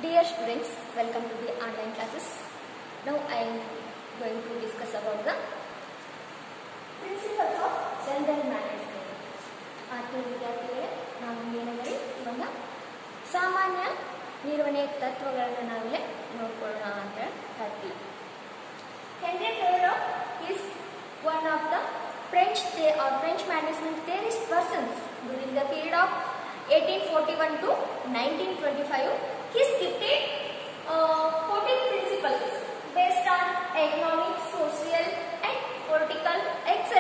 Dear students, welcome to the online classes. Now I am going to discuss about the principles of general management. ಆತ್ಮೀಯ ವಿದ್ಯಾರ್ಥಿಗಳೇ ನಾವು ಏನಂದರೆ ಇವಾಗ ಸಾಮಾನ್ಯ ನಿರ್ವಹಣೆ ತತ್ವಗಳನ್ನು ನಾವಿಲ್ಲಿ ನೋಡ್ಕೊಳ್ಳೋಣ ಅಂತ ಹೇಳ್ತೀವಿ Henry Thoreau is one of the French the- or French management theorist persons during the period of 1841 to 1925. He scripted uh, 14 principles based on economic, social and political etc.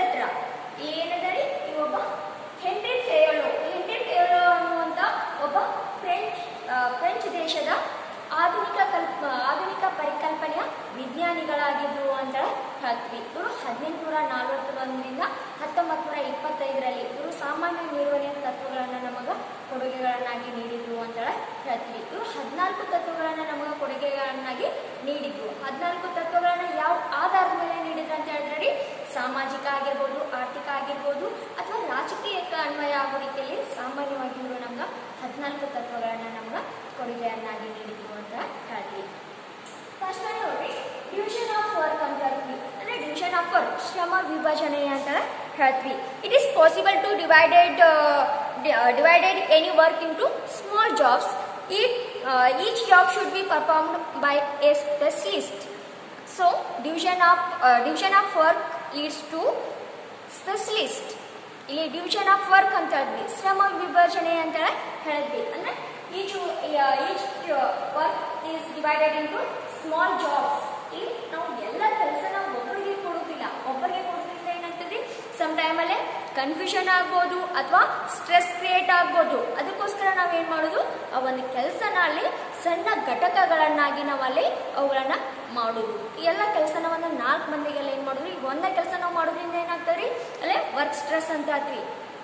ಏನಂದರೆ ಈ ಒಬ್ಬ ಹೆನ್ರಿ ಫೇಯಲೋ ಹೆನ್ರಿ ಫೇಯಲೋ ಅನ್ನುವಂಥ ಒಬ್ಬ French ಆ, French ದೇಶದ ಆಧುನಿಕ ಕಲ್ಪ ಆಧುನಿಕ ಪರಿಕಲ್ಪನೆಯ ವಿಜ್ಞಾನಿಗಳಾಗಿದ್ದರು ಅಂತ ಹೇಳ್ತೀವಿ ಇವರು ಹದಿನೆಂಟುನೂರ ನಲವತ್ತೊಂದರಿಂದ ಹತ್ತೊಂಬತ್ತು ನೂರ ಇಪ್ಪತ್ತೈದರಲ್ಲಿ ಇವರು ಸಾಮಾನ್ಯ ನಿರ್ವಹಣೆಯ ತತ್ವಗಳನ್ನು ನಮಗೆ ಕೊಡುಗೆಗಳನ್ನಾಗಿ ನೀಡಿದ್ರು ಅಂತ ಹೇಳ್ತೀವಿ ಇವರು ಹದಿನಾಲ್ಕು ತತ್ವಗಳನ್ನು ನಮಗೆ ಕೊಡುಗೆಗಳನ್ನಾಗಿ ನೀಡಿದ್ರು ಹದಿನಾಲ್ಕು ತತ್ವಗಳನ್ನು ಯಾವ ಆಧಾರದ ಮೇಲೆ ನೀಡಿದ್ರು ಅಂತ ಹೇಳಿದ್ರೆ ಸಾಮಾಜಿಕ ಆಗಿರ್ಬೋದು ಆರ್ಥಿಕ ಆಗಿರ್ಬೋದು ಅಥವಾ ರಾಜಕೀಯಕ್ಕೆ ಅನ್ವಯ ಆಗೋ ರೀತಿಯಲ್ಲಿ ಸಾಮಾನ್ಯವಾಗಿ ಇವರು ನಮ್ಗೆ ಹದಿನಾಲ್ಕು ತತ್ವಗಳನ್ನು ನಮ್ಗೆ ಕೊಡುಗೆಯನ್ನಾಗಿ ನೀಡಿದ್ರು ಅಂತ ಹೇಳ್ತೀವಿ ಫಸ್ಟ್ ಒನ್ ನೋಡ್ರಿ ಡಿವಿಷನ್ ಆಫ್ ವರ್ಕ್ ಅಂತ ಹೇಳ್ತೀವಿ ಅಂದರೆ ಡಿವಿಷನ್ ಆಫ್ ವರ್ಕ್ ಶ್ರಮ ವಿಭಜನೆ ಅಂತ ಹೇಳ್ತೀವಿ it is possible to divided divided any work into small jobs eat each job should be performed by a specialist so division of division of work leads to specialist ಇಲ್ಲಿ ಡಿವಿಷನ್ of work ಅಂತ ಹೇಳಿದ್ವಿ ಶ್ರಮ ವಿಭಜನೆ ಅಂತ ಹೇಳಿದ್ವಿ ಅಂದ್ರೆ each each work is divided into small jobs ಇಲ್ಲಿ ನಾವು ಎಲ್ಲ ಕೆಲಸನ ಒಬ್ಬರಿಗೆ ಕೊಡೋದಿಲ್ಲ ಒಬ್ಬರಿಗೆ ಕೊಡೋದ್ರಿಂದ ಏನಾಗ್ತದೆ ಸಮ್ ಟೈಮಲ್ಲೇ ಕನ್ಫ್ಯೂಷನ್ ಆಗ್ಬೋದು ಅಥವಾ ಸ್ಟ್ರೆಸ್ ಕ್ರಿಯೇಟ್ ಆಗ್ಬೋದು ಅದಕ್ಕೋಸ್ಕರ ನಾವೇನು ಮಾಡೋದು ಆ ಒಂದು ಕೆಲಸನ ಅಲ್ಲಿ ಸಣ್ಣ ಘಟಕಗಳನ್ನಾಗಿ ನಾವಲ್ಲಿ ಅವುಗಳನ್ನ ಮಾಡೋದು ಈ ಎಲ್ಲ ಕೆಲಸನ ಒಂದು ನಾಲ್ಕು ಮಂದಿಗೆಲ್ಲ ಏನು ಮಾಡೋದು ಈಗ ಒಂದೇ ಕೆಲಸ ನಾವು ಮಾಡೋದ್ರಿಂದ ಏನಾಗ್ತದೆ ರೀ ಅಲ್ಲೇ ವರ್ಕ್ ಸ್ಟ್ರೆಸ್ ಅಂತ ಹೇಳ್ತೀವಿ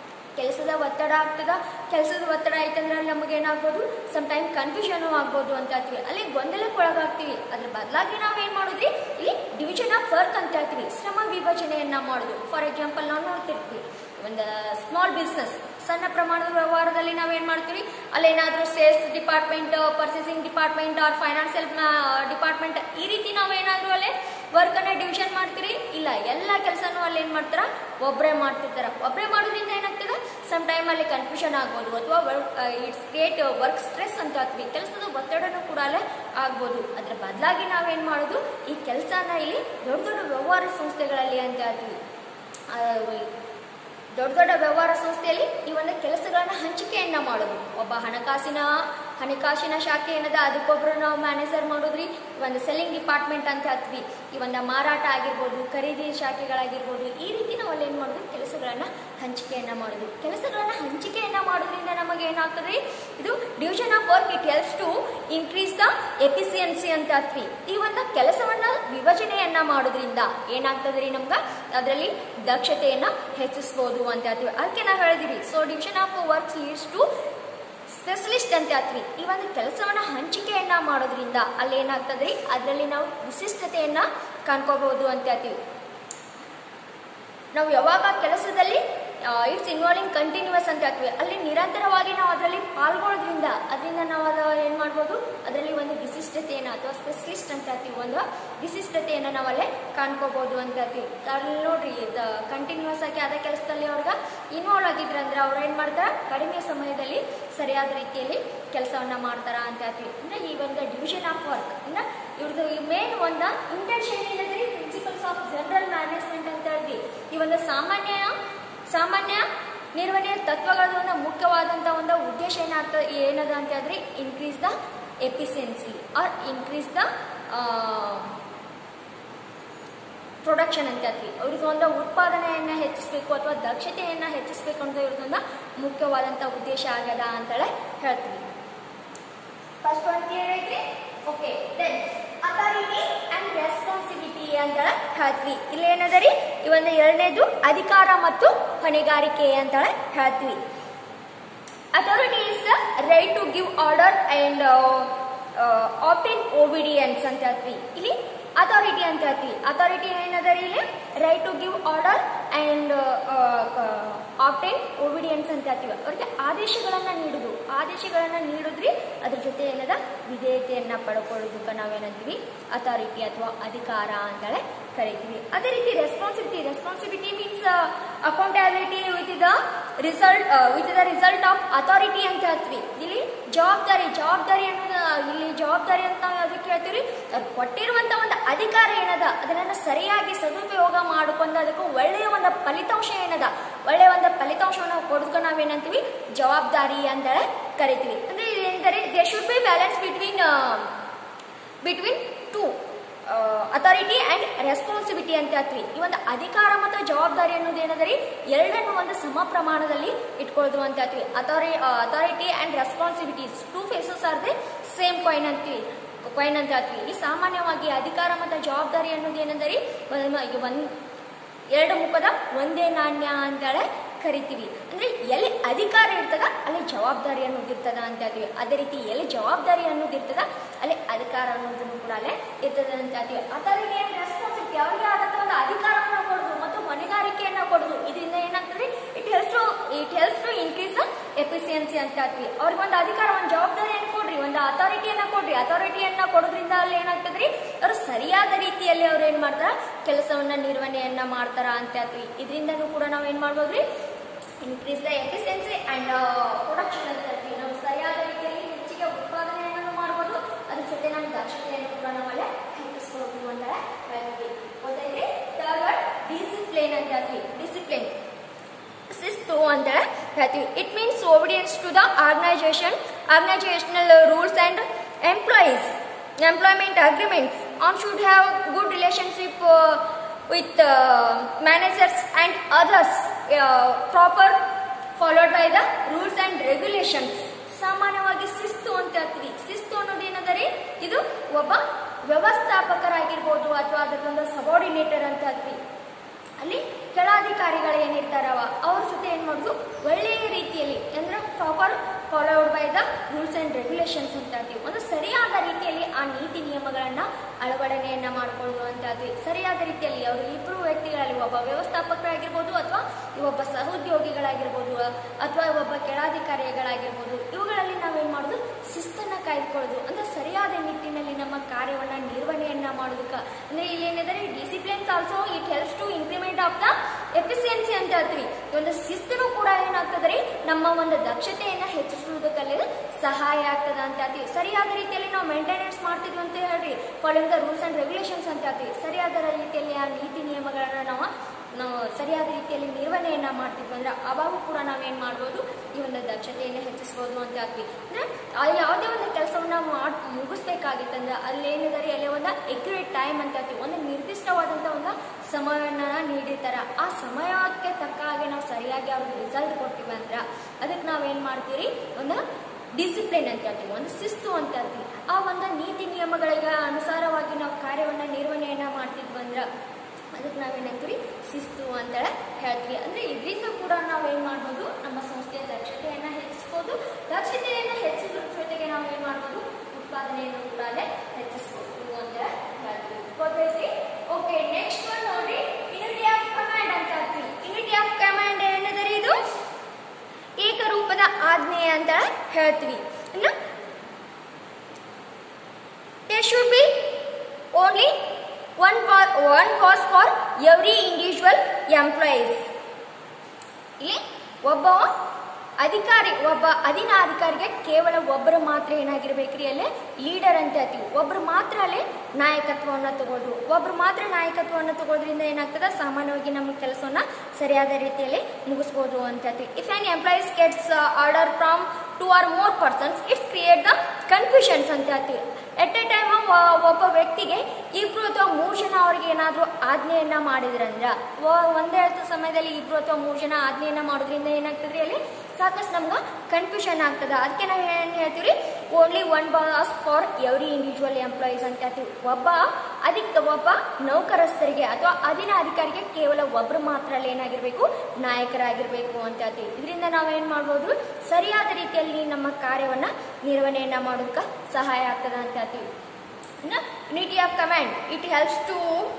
ಕೆಲಸದ ಒತ್ತಡ ಆಗ್ತದ ಕೆಲಸದ ಒತ್ತಡ ಆಯ್ತಂದ್ರೆ ಅಲ್ಲಿ ನಮಗೆ ಏನಾಗ್ಬೋದು ಸಮ್ ಟೈಮ್ ಕನ್ಫ್ಯೂಷನ್ ಆಗ್ಬೋದು ಅಂತ ಹೇಳ್ತೀವಿ ಅಲ್ಲಿ ಗೊಂದಲಕ್ಕೆ ಒಳಗಾಗ್ತೀವಿ ಅದ್ರ ಬದಲಾಗಿ ನಾವೇನು ಮಾಡೋದ್ರಿ ಇಲ್ಲಿ ಡಿವಿಷನ್ ಆಫ್ ವರ್ಕ್ ಅಂತ ಹೇಳ್ತೀವಿ ಶ್ರಮ ವಿಭಜನೆಯನ್ನ ಮಾಡೋದು ಫಾರ್ ಎಕ್ಸಾಂಪಲ್ ನಾವು ನೋಡ್ತಿರ್ತೀವಿ ಒಂದು ಸ್ಮಾಲ್ ಬಿಸ್ನೆಸ್ ಸಣ್ಣ ಪ್ರಮಾಣದ ವ್ಯವಹಾರದಲ್ಲಿ ನಾವೇನು ಮಾಡ್ತೀವಿ ಅಲ್ಲೇನಾದರೂ sales department purchasing department or financial department ಈ ರೀತಿ ನಾವೇನಾದರೂ ಅಲ್ಲೇ ವರ್ಕನ್ನು ಡಿವಿಷನ್ ಮಾಡ್ತೀರಿ ಇಲ್ಲ ಎಲ್ಲ ಕೆಲಸನೂ ಅಲ್ಲಿ ಏನು ಮಾಡ್ತಾರ ಒಬ್ಬರೇ ಮಾಡ್ತಿರ್ತಾರ ಒಬ್ಬರೇ ಮಾಡೋದ್ರಿಂದ ಏನಾಗ್ತದೆ ಸಮ್ ಟೈಮ್ ಅಲ್ಲಿ ಕನ್ಫ್ಯೂಷನ್ ಆಗ್ಬೋದು ಅಥವಾ ಇಟ್ಸ್ ಕ್ರಿಯೇಟ್ ವರ್ಕ್ ಸ್ಟ್ರೆಸ್ ಅಂತ ಹೇಳ್ತೀವಿ ಕೆಲಸದ ಒತ್ತಡನೂ ಕೂಡ ಅಲ್ಲೇ ಆಗ್ಬೋದು ಅದ್ರ ಬದಲಾಗಿ ನಾವೇನು ಮಾಡೋದು ಈ ಕೆಲಸನ ಇಲ್ಲಿ ದೊಡ್ಡ ದೊಡ್ಡ ವ್ಯವಹಾರ ಸಂಸ್ಥೆಗಳಲ್ಲಿ ಅಂತ ಹೇಳ್ತೀವಿ ಆ, ದೊಡ್ಡ ದೊಡ್ಡ ವ್ಯವಹಾರ ಸಂಸ್ಥೆಯಲ್ಲಿ ಈ ಒಂದು ಕೆಲಸಗಳನ್ನ ಹಂಚಿಕೆಯನ್ನ ಮಾಡೋದು ಒಬ್ಬ ಹಣಕಾಸಿನ ಹಣಕಾಸಿನ ಶಾಖೆ ಏನದ ಅದಕ್ಕೊಬ್ರು ನಾವು ಮ್ಯಾನೇಜರ್ ಮಾಡೋದ್ರಿ ಈ ಒಂದು ಸೆಲ್ಲಿಂಗ್ ಡಿಪಾರ್ಟ್ಮೆಂಟ್ ಅಂತ ಹೇಳ್ತೀವಿ ಈ ಒಂದು ಮಾರಾಟ ಆಗಿರ್ಬೋದು ಖರೀದಿ ಶಾಖೆಗಳಾಗಿರ್ಬೋದು ಈ ರೀತಿ ನಾವು ಅಲ್ಲಿ ಏನು ಮಾಡೋದು ಕೆಲಸಗಳನ್ನ ಹಂಚಿಕೆಯನ್ನ ಮಾಡೋದು ಕೆಲಸಗಳನ್ನ ಹಂಚಿಕೆಯನ್ನ ಮಾಡೋದ್ರಿಂದ ನಮಗೆ ಏನಾಗ್ತದೆ ಇದು division of work it helps to increase the efficiency ಅಂತ ಹೇಳ್ತೀವಿ ಈ ಒಂದು ಕೆಲಸವನ್ನ ವಿಭಜನೆಯನ್ನ ಮಾಡೋದ್ರಿಂದ ಏನಾಗ್ತದೆ ರೀ ನಮ್ಗೆ ಅದರಲ್ಲಿ ದಕ್ಷತೆಯನ್ನ ಹೆಚ್ಚಿಸ್ಬೋದು ಅಂತ ಹೇಳ್ತೀವಿ ಅದಕ್ಕೆ ನಾವು ಹೇಳಿದಿರಿ so division of works leads to specialist ಅಂತ ಹೇಳ್ತೀವಿ ಈ ಒಂದು ಕೆಲಸವನ್ನ ಹಂಚಿಕೆಯನ್ನ ಮಾಡೋದ್ರಿಂದ ಅಲ್ಲಿ ಏನಾಗ್ತದೆ ರೀ ಅದರಲ್ಲಿ ನಾವು ವಿಶಿಷ್ಟತೆಯನ್ನ ಕಾಣ್ಕೋಬಹುದು ಅಂತ ಹೇಳ್ತೀವಿ ನಾವು ಯಾವಾಗ ಕೆಲಸದಲ್ಲಿ ಇಟ್ಸ್ ಇನ್ವಾಲ್ವಿಂಗ್ ಕಂಟಿನ್ಯೂಸ್ ಅಂತ ಹೇಳ್ತೀವಿ ಅಲ್ಲಿ ನಿರಂತರವಾಗಿ ನಾವು ಅದರಲ್ಲಿ ಪಾಲ್ಗೊಳ್ಳೋದ್ರಿಂದ ಅದರಿಂದ ನಾವು ಅದು ಏನು ಮಾಡ್ಬೋದು ಅದರಲ್ಲಿ ಒಂದು ವಿಶಿಷ್ಟತೆಯನ್ನು ಅಥವಾ ಸ್ಪೆಷಲಿಸ್ಟ್ ಅಂತ ಹೇಳ್ತೀವಿ ಒಂದು ವಿಶಿಷ್ಟತೆಯನ್ನು ನಾವಲ್ಲೇ ಕಾಣ್ಕೋಬಹುದು ಅಂತ ಹೇಳ್ತೀವಿ ಅಲ್ಲಿ ನೋಡ್ರಿ ಕಂಟಿನ್ಯೂಸ್ ಆಗಿ ಅದೇ ಕೆಲಸದಲ್ಲಿ ಅವ್ರಿಗೆ ಇನ್ವಾಲ್ವ್ ಆಗಿದ್ರು ಅಂದ್ರೆ ಅವ್ರು ಏನು ಮಾಡ್ತಾರೆ ಕಡಿಮೆ ಸಮಯದಲ್ಲಿ ಸರಿಯಾದ ರೀತಿಯಲ್ಲಿ ಕೆಲಸವನ್ನ ಮಾಡ್ತಾರ ಅಂತ ಹೇಳ್ತೀವಿ ಅಂದ್ರೆ ಈ ಒಂದು ಡಿವಿಷನ್ ಆಫ್ ವರ್ಕ್ ಅಂದ್ರೆ ಇವ್ರದ್ದು ಮೇನ್ ಒಂದು ಇಂಟೆನ್ಷನ್ ಏನಂದ್ರೆ ಪ್ರಿನ್ಸಿಪಲ್ಸ್ ಆಫ್ ಜನರಲ್ ಮ್ಯಾನೇಜ್ಮೆಂಟ್ ಅಂತ ಹೇಳ್ತೀವಿ ಈ ಒಂದು ಸಾಮಾನ್ಯ ಸಾಮಾನ್ಯ ನಿರ್ವಹಣೆಯ ತತ್ವಗಳ ಒಂದು ಮುಖ್ಯವಾದಂಥ ಒಂದು ಉದ್ದೇಶ ಏನಾಗ್ತದೆ ಏನದ ಅಂತ ಹೇಳಿದ್ರೆ increase the efficiency or increase the production ಅಂತ ಹೇಳ್ತೀವಿ ಅವ್ರಿಗೆ ಒಂದು ಉತ್ಪಾದನೆಯನ್ನು ಹೆಚ್ಚಿಸಬೇಕು ಅಥವಾ ದಕ್ಷತೆಯನ್ನು ಹೆಚ್ಚಿಸಬೇಕು ಅಂತ ಇವ್ರದ್ದೊಂದು ಮುಖ್ಯವಾದಂಥ ಉದ್ದೇಶ ಆಗ್ಯದ ಅಂತೇಳಿ ಹೇಳ್ತೀವಿ ಫಸ್ಟ್ ಒನ್ ಕ್ಲಿಯರ್ ಐತ್ರಿ okay then authority and responsibility ಅಂತ ಹೇಳ್ತೀವಿ ಇಲ್ಲಿ ಏನದರಿ ಈ ಒಂದು ಎರಡನೇದು ಅಧಿಕಾರ ಮತ್ತು ಹೊಣೆಗಾರಿಕೆ ಅಂತ ಹೇಳ್ತೀವಿ authority is the right to give order and obtain obedience ಅಂತ ಹೇಳ್ತೀವಿ ಇಲ್ಲಿ ಅಥಾರಿಟಿ ಅಂತ ಹೇಳ್ತೀವಿ ಅಥಾರಿಟಿ ಏನದರಿ ಇಲ್ಲಿ right to give order and obtain obedience ಅಂತ ಹೇಳ್ತೀವಿ ಅವ್ರಿಗೆ ಆದೇಶಗಳನ್ನ ನೀಡುದು ಆದೇಶಗಳನ್ನ ನೀಡಿದ್ರಿ ಅದ್ರ ಜೊತೆ ಏನದ ವಿಧೇಯತೆಯನ್ನ ಪಡ್ಕೊಳ್ಳೋದಕ್ಕೆ ನಾವೇನಂತೀವಿ ಅಥಾರಿಟಿ ಅಥವಾ ಅಧಿಕಾರ ಅಂತೇಳಿ ಕರಿತೀವಿ ಅದೇ ರೀತಿ responsibility responsibility means accountability with the result with the result of authority ಅಂತ ಹೇಳ್ತೀವಿ ಇಲ್ಲಿ ಜವಾಬ್ದಾರಿ ಜವಾಬ್ದಾರಿ ಅನ್ನೋದು ಇಲ್ಲಿ ಜವಾಬ್ದಾರಿ ಅಂತ ನಾವು ಅದಕ್ಕೆ ಹೇಳ್ತೀವಿ ಅವ್ರು ಕೊಟ್ಟಿರುವಂತ ಒಂದು ಅಧಿಕಾರ ಏನದ ಅದನ್ನ ಸರಿಯಾಗಿ ಸದುಪಯೋಗ ಮಾಡಿಕೊಂಡು ಅದಕ್ಕೆ ಒಳ್ಳೆಯ ಒಂದು ಫಲಿತಾಂಶ ಏನದ ಒಳ್ಳೆಯ ಒಂದು ಫಲಿತಾಂಶವನ್ನು ಕೊಡೋದಕ್ಕೆ ನಾವೇನಂತೀವಿ ಜವಾಬ್ದಾರಿ ಅಂತೇಳಿ ಕರಿತೀವಿ ಅಂದ್ರೆ ಇದೇನೆಂದರೆ they should be balance between between two authority and responsibility ಅಂತ ಹೇಳ್ತೀವಿ ಈ ಒಂದು ಅಧಿಕಾರ ಮತ್ತು ಜವಾಬ್ದಾರಿ ಅನ್ನೋದು ಏನದರಿ ಎರಡನ್ನು ಒಂದು ಸಮ ಪ್ರಮಾಣದಲ್ಲಿ ಇಟ್ಕೊಳ್ಳೋದು ಅಂತ ಹೇಳ್ತೀವಿ authority authority and responsibilities two faces are the same coin ಅಂತೀವಿ ಕಾಯಿನ್ ಅಂತ ಹೇಳ್ತೀವಿ ಇಲ್ಲಿ ಸಾಮಾನ್ಯವಾಗಿ ಅಧಿಕಾರ ಮತ್ತು ಜವಾಬ್ದಾರಿ ಅನ್ನೋದು ಏನಂದರೆ ಒಂದು ಎರಡು ಮುಖದ ಒಂದೇ ನಾಣ್ಯ ಅಂತೇಳಿ ಕರಿತೀವಿ ಅಂದ್ರೆ ಎಲ್ಲಿ ಅಧಿಕಾರ ಇರ್ತದ ಅಲ್ಲಿ ಜವಾಬ್ದಾರಿ ಅನ್ನೋದು ಇರ್ತದ ಅಂತ ಹೇಳ್ತೀವಿ ಅದೇ ರೀತಿ ಎಲ್ಲಿ ಜವಾಬ್ದಾರಿ ಅನ್ನೋದು ಇರ್ತದ ಅಲ್ಲಿ ಅಧಿಕಾರ ಅನ್ನೋದನ್ನು ಕೂಡ ಅಲ್ಲೇ ಇರ್ತದೆ ಅಂತ ಹೇಳ್ತೀವಿ ಅಥಾರಿಟಿ ಅಂಡ್ ರೆಸ್ಪಾನ್ಸಿಬಿಲಿಟಿ ಅವರಿಗೆ ಆದಂತ ಒಂದು ಅಧಿಕಾರವನ್ನು ಕೊಡೋದು ಮತ್ತು ಹೊಣೆಗಾರಿಕೆಯನ್ನ ಕೊಡೋದು ಇದರಿಂದ ಏನಾಗ್ತದೆ it helps to it helps to increase the efficiency ಅಂತ ಹೇಳ್ತೀವಿ ಅವ್ರಿಗೆ ಒಂದು ಅಧಿಕಾರ ಒಂದು ಜವಾಬ್ದಾರಿಯನ್ನು ಕೊಡ್ರಿ ಒಂದು ಅಥಾರಿಟಿಯನ್ನ ಕೊಡ್ರಿ ಅಥಾರಿಟಿಯನ್ನ ಕೊಡೋದ್ರಿಂದ ಅಲ್ಲಿ ಏನಾಗ್ತದ್ರಿ ಅವರು ಸರಿಯಾದ ರೀತಿಯಲ್ಲಿ ಅವ್ರು ಏನ್ ಮಾಡ್ತಾರ ಕೆಲಸವನ್ನ ನಿರ್ವಹಣೆಯನ್ನ ಮಾಡ್ತಾರ ಅಂತ ಹೇಳ್ತೀವಿ ಇದರಿಂದನೂ ಕೂಡ ನಾವ್ ಏನ್ ಮಾಡ್ಬೋದ್ರಿ increase the efficiency and production ಅಂತ ಹೇಳ್ತೀವಿ ನಾವು ಸರಿಯಾದ ರೀತಿಯಲ್ಲಿ ಹೆಚ್ಚಿಗೆ ಉತ್ಪಾದನೆಯನ್ನು ಮಾಡ್ಬೋದು ಅದ್ರ ಜೊತೆ ನಮ್ಮ ದಕ್ಷತೆಯನ್ನು ಕೂಡ ನಾವಲ್ಲೇ ಹೆಚ್ಚಿಸ್ಬೋದು ಅಂತ ಹೇಳ್ತೀವಿ ಗೊತ್ತೈತ್ರಿ ಥರ್ಡ್ ಡಿಸಿಪ್ಲಿನ್ ಅಂತ ಹೇಳ್ತೀವಿ ಡಿಸಿಪ್ಲಿನ್ ಶಿಸ್ತು ಅಂತ ಹೇಳ್ತೀವಿ it means obedience to the organisation organisational rules and employees employment agreements on should have good relationship uh, with uh, managers and others uh, proper followed by the rules and regulations ಸಾಮಾನ್ಯವಾಗಿ ಶಿಸ್ತು ಅಂತ ಹೇಳ್ತೀವಿ ಶಿಸ್ತು ಅನ್ನೋದು ಏನದರಿ ಇದು ಒಬ್ಬ ವ್ಯವಸ್ಥಾಪಕರಾಗಿರ್ಬೋದು ಅಥವಾ ಅದಕ್ಕೊಂದು ಸಬಾರ್ಡಿನೇಟರ್ ಅಂತ ಹೇಳ್ತೀವಿ ಅಲ್ಲಿ ಕೆಳಾಧಿಕಾರಿಗಳು ಏನಿರ್ತಾರವ ಅವ್ರ ಜೊತೆ ಏನ್ ಮಾಡೋದು ಒಳ್ಳೆಯ ರೀತಿಯಲ್ಲಿ ಅಂದ್ರೆ proper followed by the rules and regulations ಅಂತ ಹೇಳ್ತೀವಿ ಒಂದು ಸರಿಯಾದ ರೀತಿಯಲ್ಲಿ ಆ ನೀತಿ ನಿಯಮಗಳನ್ನ ಅಳವಡನೆಯನ್ನ ಮಾಡ್ಕೊಳ್ಳೋದು ಅಂತ ಹೇಳ್ತೀವಿ ಸರಿಯಾದ ರೀತಿಯಲ್ಲಿ ಅವರು ಇಬ್ಬರು ವ್ಯಕ್ತಿಗಳಲ್ಲಿ ಒಬ್ಬ ವ್ಯವಸ್ಥಾಪಕರಾಗಿರ್ಬೋದು ಅಥವಾ ಒಬ್ಬ ಸಹೋದ್ಯೋಗಿಗಳಾಗಿರ್ಬೋದು ಅಥವಾ ಒಬ್ಬ ಕೆಳಾಧಿಕಾರಿಗಳಾಗಿರ್ಬೋದು ಇವುಗಳಲ್ಲಿ ನಾವೇನ್ ಮಾಡೋದು ಶಿಸ್ತನ್ನ ಕಾಯ್ದುಕೊಳ್ಳೋದು ಅಂದ್ರೆ ಸರಿಯಾದ ನಿಟ್ಟಿನಲ್ಲಿ ನಮ್ಮ ಕಾರ್ಯವನ್ನ ನಿರ್ವಹಣೆಯನ್ನ ಮಾಡೋದಕ್ಕೆ ಅಂದ್ರೆ ಇಲ್ಲಿ ಏನಿದ್ದಾರೆ disciplines also it helps to implement of the efficiency ಅಂತ ಹೇಳ್ತೀವಿ ಈ ಒಂದು ಶಿಸ್ತನು ಕೂಡ ಏನಾಗ್ತದ್ರಿ ನಮ್ಮ ಒಂದು ದಕ್ಷತೆಯನ್ನ ಹೆಚ್ಚಿಸುವುದಕ್ಕಲ್ಲಿ ಸಹಾಯ ಆಗ್ತದ ಅಂತ ಹೇಳ್ತೀವಿ ಸರಿಯಾದ ರೀತಿಯಲ್ಲಿ ನಾವು ಮೇಂಟೆನೆನ್ಸ್ ಮಾಡ್ತಿದ್ವಿ ಅಂತ ಹೇಳ್ರಿ following the rules and regulations ಅಂತ ಹೇಳ್ತೀವಿ ಸರಿಯಾದ ರೀತಿಯಲ್ಲಿ ಆ ನೀತಿ ನಿಯಮಗಳನ್ನ ನಾವು ನಾವು ಸರಿಯಾದ ರೀತಿಯಲ್ಲಿ ನಿರ್ವಹಣೆಯನ್ನ ಮಾಡ್ತಿದ್ವಿ ಅಂದ್ರೆ ಅವಾಗ ಕೂಡ ನಾವೇನ್ ಮಾಡ್ಬೋದು ಈ ಒಂದು ದಕ್ಷತೆಯನ್ನು ಹೆಚ್ಚಿಸ್ಬೋದು ಅಂತ ಹೇಳ್ತೀವಿ ಅಂದ್ರೆ ಆ ಯಾವುದೇ ಒಂದು ಕೆಲಸವನ್ನ ಮಾಡ್ ಮುಗಿಸ್ಬೇಕಾಗಿತ್ತಂದ್ರೆ ಅಲ್ಲಿ ಏನಿದ್ದಾರೆ ಅಲ್ಲಿ ಒಂದು ಎಕ್ಯುರೇಟ್ ಟೈಮ್ ಅಂತ ಹೇಳ್ತೀವಿ ಒಂದು ನಿರ್ದಿಷ್ಟವಾದಂತ ಒಂದು ಸಮಯವನ್ನ ನೀಡಿರ್ತಾರ ಆ ಸಮಯಕ್ಕೆ ತಕ್ಕ ಹಾಗೆ ನಾವು ಸರಿಯಾಗಿ ಅವ್ರಿಗೆ ರಿಸಲ್ಟ್ ಕೊಟ್ಟಿವಿ ಅಂದ್ರೆ ಅದಕ್ಕೆ ನಾವೇನ್ ಮಾಡ್ತೀವಿ ಒಂದು ಡಿಸಿಪ್ಲಿನ್ ಅಂತ ಹೇಳ್ತೀವಿ ಒಂದು ಶಿಸ್ತು ಅಂತ ಹೇಳ್ತೀವಿ ಆ ಒಂದು ನೀತಿ ನಿಯಮಗಳಿಗೆ ಅನುಸಾರವಾಗಿ ನಾವು ಕಾರ್ಯವನ್ನ ನಿರ್ವಹಣೆಯನ್ನ ಮಾಡ್ತಿದ್ವಿ ಅಂದ್ರೆ ಅದಕ್ಕೆ ನಾವೇನಂತೀವಿ ಶಿಸ್ತು ಅಂತ ಹೇಳ್ತೀವಿ ಅಂದ್ರೆ ಇದರಿಂದ ಕೂಡ ನಾವು ಏನ್ ಮಾಡ್ಬೋದು ನಮ್ಮ ಸಂಸ್ಥೆಯ ದಕ್ಷತೆಯನ್ನ ಹೆಚ್ಚಿಸ್ಬೋದು ದಕ್ಷತೆಯನ್ನ ಹೆಚ್ಚಿಸೋ ಜೊತೆಗೆ ನಾವು ಏನ್ ಮಾಡ್ಬೋದು ಉತ್ಪಾದನೆಯನ್ನು ಕೂಡ ಅಲ್ಲೇ ಹೆಚ್ಚಿಸ್ಬೋದು ಅಂತ ಹೇಳ್ತೀವಿ ಗೊತ್ತೈತಿ ಓಕೆ ನೆಕ್ಸ್ಟ್ ಒನ್ ನೋಡಿ ಯೂನಿಟಿ ಆಫ್ ಕಮಾಂಡ್ ಅಂತ ಹೇಳ್ತೀವಿ ಯೂನಿಟಿ ಆಫ್ ಕಮಾಂಡ್ ಏನದರಿ ಇದು ಏಕರೂಪದ ಆಜ್ಞೆ ಅಂತ ಹೇಳ್ತೀವಿ ಇನ್ನು there should be only one pa- one cause for every individual employees ಇಲ್ಲಿ ಒಬ್ಬ ಅಧಿಕಾರಿ ಒಬ್ಬ ಅಧೀನಾಧಿಕಾರಿಗೆ ಕೇವಲ ಒಬ್ಬರು ಮಾತ್ರ ಏನಾಗಿರ್ಬೇಕ್ರಿ ಅಲ್ಲಿ ಲೀಡರ್ ಅಂತ ಹೇಳ್ತೀವಿ ಒಬ್ರು ಮಾತ್ರ ಅಲ್ಲಿ ನಾಯಕತ್ವವನ್ನು ತಗೊಳ್ರು ಒಬ್ರು ಮಾತ್ರ ನಾಯಕತ್ವವನ್ನು ತಗೊಳ್ಳೋದ್ರಿಂದ ಏನಾಗ್ತದೆ ಸಾಮಾನ್ಯವಾಗಿ ನಮ್ಮ ಕೆಲಸವನ್ನ ಸರಿಯಾದ ರೀತಿಯಲ್ಲಿ ಮುಗಿಸ್ಬೋದು ಅಂತ ಹೇಳ್ತೀವಿ if an employees gets order from two or more persons it's create the confusions ಅಂತ ಹೇಳ್ತೀವಿ ಎಟ್ ಎ ಟೈಮ್ ಒಬ್ಬ ವ್ಯಕ್ತಿಗೆ ಇಬ್ರು ಅಥವಾ ಮೂರು ಜನ ಅವ್ರಿಗೆ ಏನಾದರೂ ಆಜ್ಞೆಯನ್ನ ಮಾಡಿದ್ರಂದ್ರ ಒಂದೇ ಸಮಯದಲ್ಲಿ ಇಬ್ರು ಅಥವಾ ಮೂರು ಜನ ಆಜ್ಞೆಯನ್ನ ಮಾಡೋದ್ರಿಂದ ಏನಾಗ್ತದ್ರಿ ಅಲ್ಲಿ ಸಾಕಷ್ಟು ನಮ್ಗೆ ಕನ್ಫ್ಯೂಷನ್ ಆಗ್ತದೆ ಅದಕ್ಕೆ ನಾವು ಏನು ಹೇಳ್ತೀವಿ only one boss for every individual employees ಅಂತ ಹೇಳ್ತೀವಿ ಒಬ್ಬ ಅದಕ್ಕೆ ಒಬ್ಬ ನೌಕರಸ್ಥರಿಗೆ ಅಥವಾ ಅಧೀನ ಅಧಿಕಾರಿಗೆ ಕೇವಲ ಒಬ್ರು ಮಾತ್ರ ಅಲ್ಲಿ ಏನಾಗಿರ್ಬೇಕು ನಾಯಕರಾಗಿರ್ಬೇಕು ಅಂತ ಹೇಳ್ತೀವಿ ಇದರಿಂದ ನಾವೇನ್ ಮಾಡ್ಬೋದು ಸರಿಯಾದ ರೀತಿಯಲ್ಲಿ ನಮ್ಮ ಕಾರ್ಯವನ್ನ ನಿರ್ವಹಣೆಯನ್ನ ಮಾಡೋದಕ್ಕೆ ಸಹಾಯ ಆಗ್ತದೆ ಅಂತ ಹೇಳ್ತೀವಿ unity of command it helps to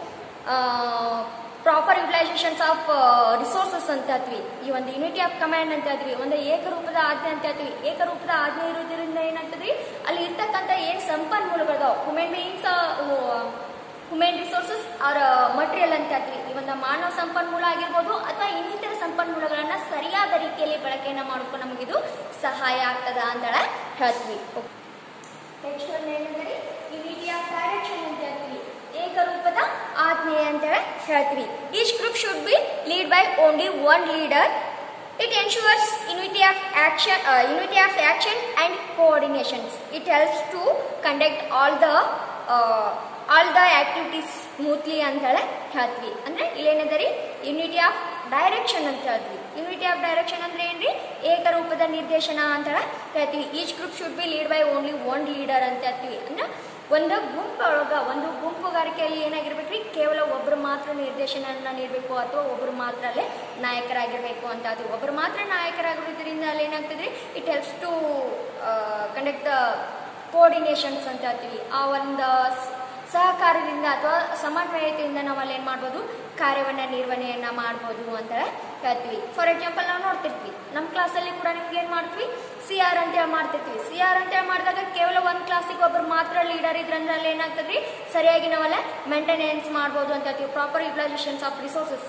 proper utilisations of resources ಅಂತ ಹೇಳ್ತೀವಿ ಈ ಒಂದು ಯುನಿಟಿ ಆಫ್ ಕಮಾಂಡ್ ಅಂತ ಹೇಳ್ತೀವಿ ಒಂದು ಏಕರೂಪದ ಆಜ್ಞೆ ಅಂತ ಹೇಳ್ತೀವಿ ಏಕರೂಪದ ಆಜ್ಞೆ ಇರೋದ್ರಿಂದ ಏನಾಗ್ತದ್ರಿ ಅಲ್ಲಿ ಇರ್ತಕ್ಕಂಥ ಏನು ಸಂಪನ್ಮೂಲಗಳು human beings human resources or material ಅಂತ ಹೇಳ್ತೀವಿ ಈ ಒಂದು ಮಾನವ ಸಂಪನ್ಮೂಲ ಆಗಿರ್ಬೋದು ಅಥವಾ ಇನ್ನಿತರ ಸಂಪನ್ಮೂಲಗಳನ್ನ ಸರಿಯಾದ ರೀತಿಯಲ್ಲಿ ಬಳಕೆಯನ್ನ ಮಾಡ್ಕೊಂಡು ನಮಗಿದು ಸಹಾಯ ಆಗ್ತದ ಅಂತ ಹೇಳ್ತೀವಿ ನೆಕ್ಸ್ಟ್ ಒಂದು ಏನಂದ್ರೆ ಯುನಿಟಿ ಆಫ್ ಡೈರೆಕ್ಷನ್ ಅಂತ ಹೇಳ್ತೀವಿ ಏಕರೂಪದ ಆಜ್ಞೆ ಅಂತ ಹೇಳ್ತೀವಿ each group should be lead by only one leader it ensures unity of action unity of action and coordinations it helps to conduct all the all the activities smoothly ಅಂತ ಹೇಳಿ ಹೇಳ್ತೀವಿ ಅಂದ್ರೆ ಇಲ್ಲೇನದರಿ ಯುನಿಟಿ ಆಫ್ ಡೈರೆಕ್ಷನ್ ಅಂತ ಹೇಳ್ತೀವಿ unity of direction ಅಂದ್ರೆ ಏನ್ರಿ ಏಕರೂಪದ ನಿರ್ದೇಶನ ಅಂತ ಹೇಳಿ ಹೇಳ್ತೀವಿ each group should be lead by only one leader ಅಂತ ಹೇಳ್ತೀವಿ ಅಂದ್ರೆ ಒಂದು ಗುಂಪೊಳಗ ಒಂದು ಗುಂಪುಗಾರಿಕೆಯಲ್ಲಿ ಏನಾಗಿರ್ಬೇಕ್ರಿ ಕೇವಲ ಒಬ್ರು ಮಾತ್ರ ನಿರ್ದೇಶನನ ನೀಡಬೇಕು ಅಥವಾ ಒಬ್ರು ಮಾತ್ರ ಅಲ್ಲೇ ನಾಯಕರಾಗಿರ್ಬೇಕು ಅಂತ ಹೇಳ್ತೀವಿ ಒಬ್ರು ಮಾತ್ರ ನಾಯಕರಾಗಿರೋದ್ರಿಂದ ಅಲ್ಲಿ ಏನಾಗ್ತದ್ರಿ it helps to conduct the coordinations ಅಂತ ಹೇಳ್ತೀವಿ ಆ ಒಂದು ಸಹಕಾರದಿಂದ ಅಥವಾ ಸಮನ್ವಯತೆಯಿಂದ ನಾವು ಅಲ್ಲಿ ಏನು ಮಾಡ್ಬೋದು ಕಾರ್ಯವನ್ನು ನಿರ್ವಹಣೆಯನ್ನ ಮಾಡ್ಬೋದು ಅಂತ ಹೇಳ್ತೀವಿ ಫಾರ್ ಎಕ್ಸಾಂಪಲ್ ನಾವು ನೋಡ್ತಿರ್ತೀವಿ ನಮ್ಮ ಕ್ಲಾಸಲ್ಲಿ ಕೂಡ ನಿಮ್ಗೆ ಏನು ಮಾಡ್ತೀವಿ ಸಿ ಆರ್ ಅಂತೇಳಿ ಮಾಡ್ತಿರ್ತೀವಿ ಸಿ ಆರ್ ಅಂತೇಳಿ ಮಾಡಿದಾಗ ಕೇವಲ ಒಂದು ಕ್ಲಾಸಿಗೆ ಒಬ್ರು ಮಾತ್ರ ಲೀಡರ್ ಇದ್ರಂದ್ರೆ ಅಲ್ಲಿ ಏನಾಗ್ತದ್ರಿ ಸರಿಯಾಗಿ ನಾವಲ್ಲ ಮೇಂಟೆನೆನ್ಸ್ ಮಾಡ್ಬೋದು ಅಂತ ಹೇಳ್ತೀವಿ proper utilisations of resources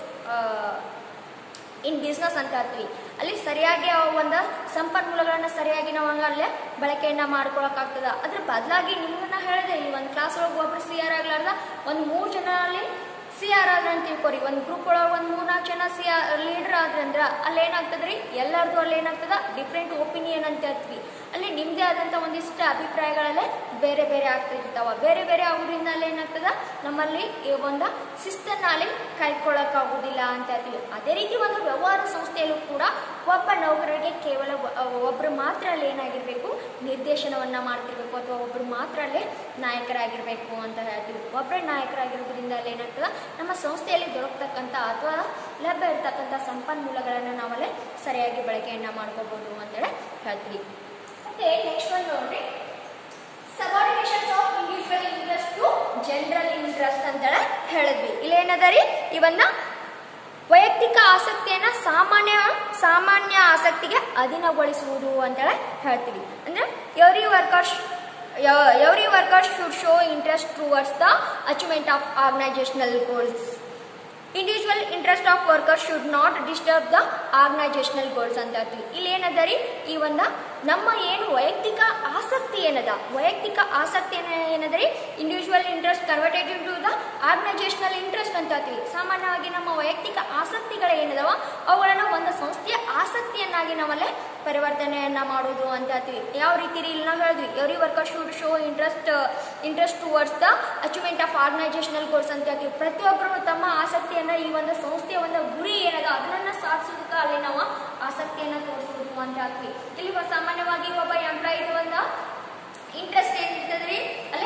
in business ಅಂತ ಹೇಳ್ತೀವಿ ಅಲ್ಲಿ ಸರಿಯಾಗಿ ಆ ಒಂದು ಸಂಪನ್ಮೂಲಗಳನ್ನ ಸರಿಯಾಗಿ ನಾವು ಅಲ್ಲೇ ಬಳಕೆಯನ್ನ ಮಾಡ್ಕೊಳಕ್ಕಾಗ್ತದ ಅದ್ರ ಬದಲಾಗಿ ನಿಮ್ಮನ್ನ ಹೇಳಿದೆ ಈ ಒಂದು ಕ್ಲಾಸ್ ಒಳಗೆ ಒಬ್ರು ಸಿ ಆರ್ ಆಗ್ಲಾರ್ದ ಒಂದು ಮೂರು ಜನ ಅಲ್ಲಿ ಸಿ ಆರ್ ಆದ್ರೆ ಅಂತ ತಿಳ್ಕೊರಿ ಒಂದು ಗ್ರೂಪ್ ಒಳಗೆ ಒಂದು ಮೂರ್ನಾಲ್ಕು ಜನ ಸಿ ಆರ್ ಲೀಡರ್ ಆದ್ರಂದ್ರ ಅಲ್ಲಿ ಏನಾಗ್ತದ್ರಿ ಎಲ್ಲರದು ಅಲ್ಲಿ ಏನಾಗ್ತದ ಡಿಫ್ರೆಂಟ್ ಒಪಿನಿಯನ್ ಅಂತ ಹೇಳ್ತೀವಿ ಅಲ್ಲಿ ನಿಮ್ಮದೇ ಆದಂಥ ಒಂದಿಷ್ಟು ಅಭಿಪ್ರಾಯಗಳಲ್ಲೇ ಬೇರೆ ಬೇರೆ ಆಗ್ತಿರ್ತಾವ ಬೇರೆ ಬೇರೆ ಆಗೋದ್ರಿಂದ ಅಲ್ಲಿ ಏನಾಗ್ತದ ನಮ್ಮಲ್ಲಿ ಈ ಒಂದು ಶಿಸ್ತನ್ನ ಅಲ್ಲಿ ಕಾಯ್ಕೊಳ್ಳೋಕ್ಕಾಗೋದಿಲ್ಲ ಅಂತ ಹೇಳ್ತೀವಿ ಅದೇ ರೀತಿ ಒಂದು ವ್ಯವಹಾರ ಸಂಸ್ಥೆಯಲ್ಲೂ ಕೂಡ ಒಬ್ಬ ನೌಕರರಿಗೆ ಕೇವಲ ಒಬ್ಬರು ಮಾತ್ರ ಅಲ್ಲಿ ಏನಾಗಿರ್ಬೇಕು ನಿರ್ದೇಶನವನ್ನ ಮಾಡ್ತಿರ್ಬೇಕು ಅಥವಾ ಒಬ್ರು ಮಾತ್ರ ಅಲ್ಲೇ ನಾಯಕರಾಗಿರ್ಬೇಕು ಅಂತ ಹೇಳ್ತೀವಿ ಒಬ್ಬರೇ ನಾಯಕರಾಗಿರೋದ್ರಿಂದ ಅಲ್ಲಿ ಏನಾಗ್ತದ ನಮ್ಮ ಸಂಸ್ಥೆಯಲ್ಲಿ ದೊರಕತಕ್ಕಂಥ ಅಥವಾ ಲಭ್ಯ ಇರ್ತಕ್ಕಂಥ ಸಂಪನ್ಮೂಲಗಳನ್ನು ನಾವಲ್ಲೇ ಸರಿಯಾಗಿ ಬಳಕೆಯನ್ನ ಮಾಡ್ಕೋಬಹುದು ಅಂತೇಳಿ ಹೇಳ್ತೀವಿ ಮತ್ತೆ ನೆಕ್ಸ್ಟ್ ಒಂದು ನೋಡ್ರಿ subordinations of individual interest to general interest ಅಂತೇಳಿ ಹೇಳಿದ್ವಿ ಇಲ್ಲೇನದ ರೀ ಇವನ್ನ ವೈಯಕ್ತಿಕ ಆಸಕ್ತಿಯನ್ನ ಸಾಮಾನ್ಯ ಸಾಮಾನ್ಯ ಆಸಕ್ತಿಗೆ ಅಧೀನಗೊಳಿಸುವುದು ಅಂತೇಳಿ ಹೇಳ್ತೀವಿ ಅಂದ್ರೆ every workers every worker should show interest towards the achievement of organisational goals individual interest of worker should not disturb the organisational goals ಅಂತ ಹೇಳ್ತೀವಿ ಇಲ್ಲಿ ಏನದ ರೀ ಈ ಒಂದು ನಮ್ಮ ಏನು ವೈಯಕ್ತಿಕ ಆಸಕ್ತಿ ಏನದ ವೈಯಕ್ತಿಕ ಆಸಕ್ತಿ ಏನ ಏನದ ರೀ individual interest converted to the organisational interest ಅಂತ ಹೇಳ್ತೀವಿ ಸಾಮಾನ್ಯವಾಗಿ ನಮ್ಮ ವೈಯಕ್ತಿಕ ಆಸಕ್ತಿಗಳು ಏನದವ ಅವುಗಳನ್ನು ಒಂದು ಸಂಸ್ಥೆಯ ಆಸಕ್ತಿಯನ್ನಾಗಿ ನಾವಲ್ಲೇ ಪರಿವರ್ತನೆಯನ್ನ ಮಾಡೋದು ಅಂತ ಹೇಳ್ತೀವಿ ಯಾವ ರೀತಿ ರೀ ಇಲ್ಲಿ ನಾವು ಹೇಳಿದ್ವಿ every worker should show interest interest towards the achievement of organisational goals ಅಂತ ಹೇಳ್ತೀವಿ ಪ್ರತಿಯೊಬ್ಬರು ತಮ್ಮ ಆಸಕ್ತಿಯನ್ನ ಈ ಒಂದು ಸಂಸ್ಥೆಯ ಒಂದು ಗುರಿ ಏನದ ಅದನ್ನ ಸಾಧಿಸೋದಕ್ಕೆ ಅಲ್ಲಿ ನಾವು ಆಸಕ್ತಿಯನ್ನ ತೋರಿಸೋದು ಅಂತ ಹೇಳ್ತೀವಿ ಇಲ್ಲಿ ಸಾಮಾನ್ಯವಾಗಿ ಒಬ್ಬ ಎಂಪ್ಲಾಯಿಗೆ ಒಂದು ಇಂಟ್ರೆಸ್ಟ್ ಏನಿರ್ತದ್ರಿ ಅಲ್ಲಿ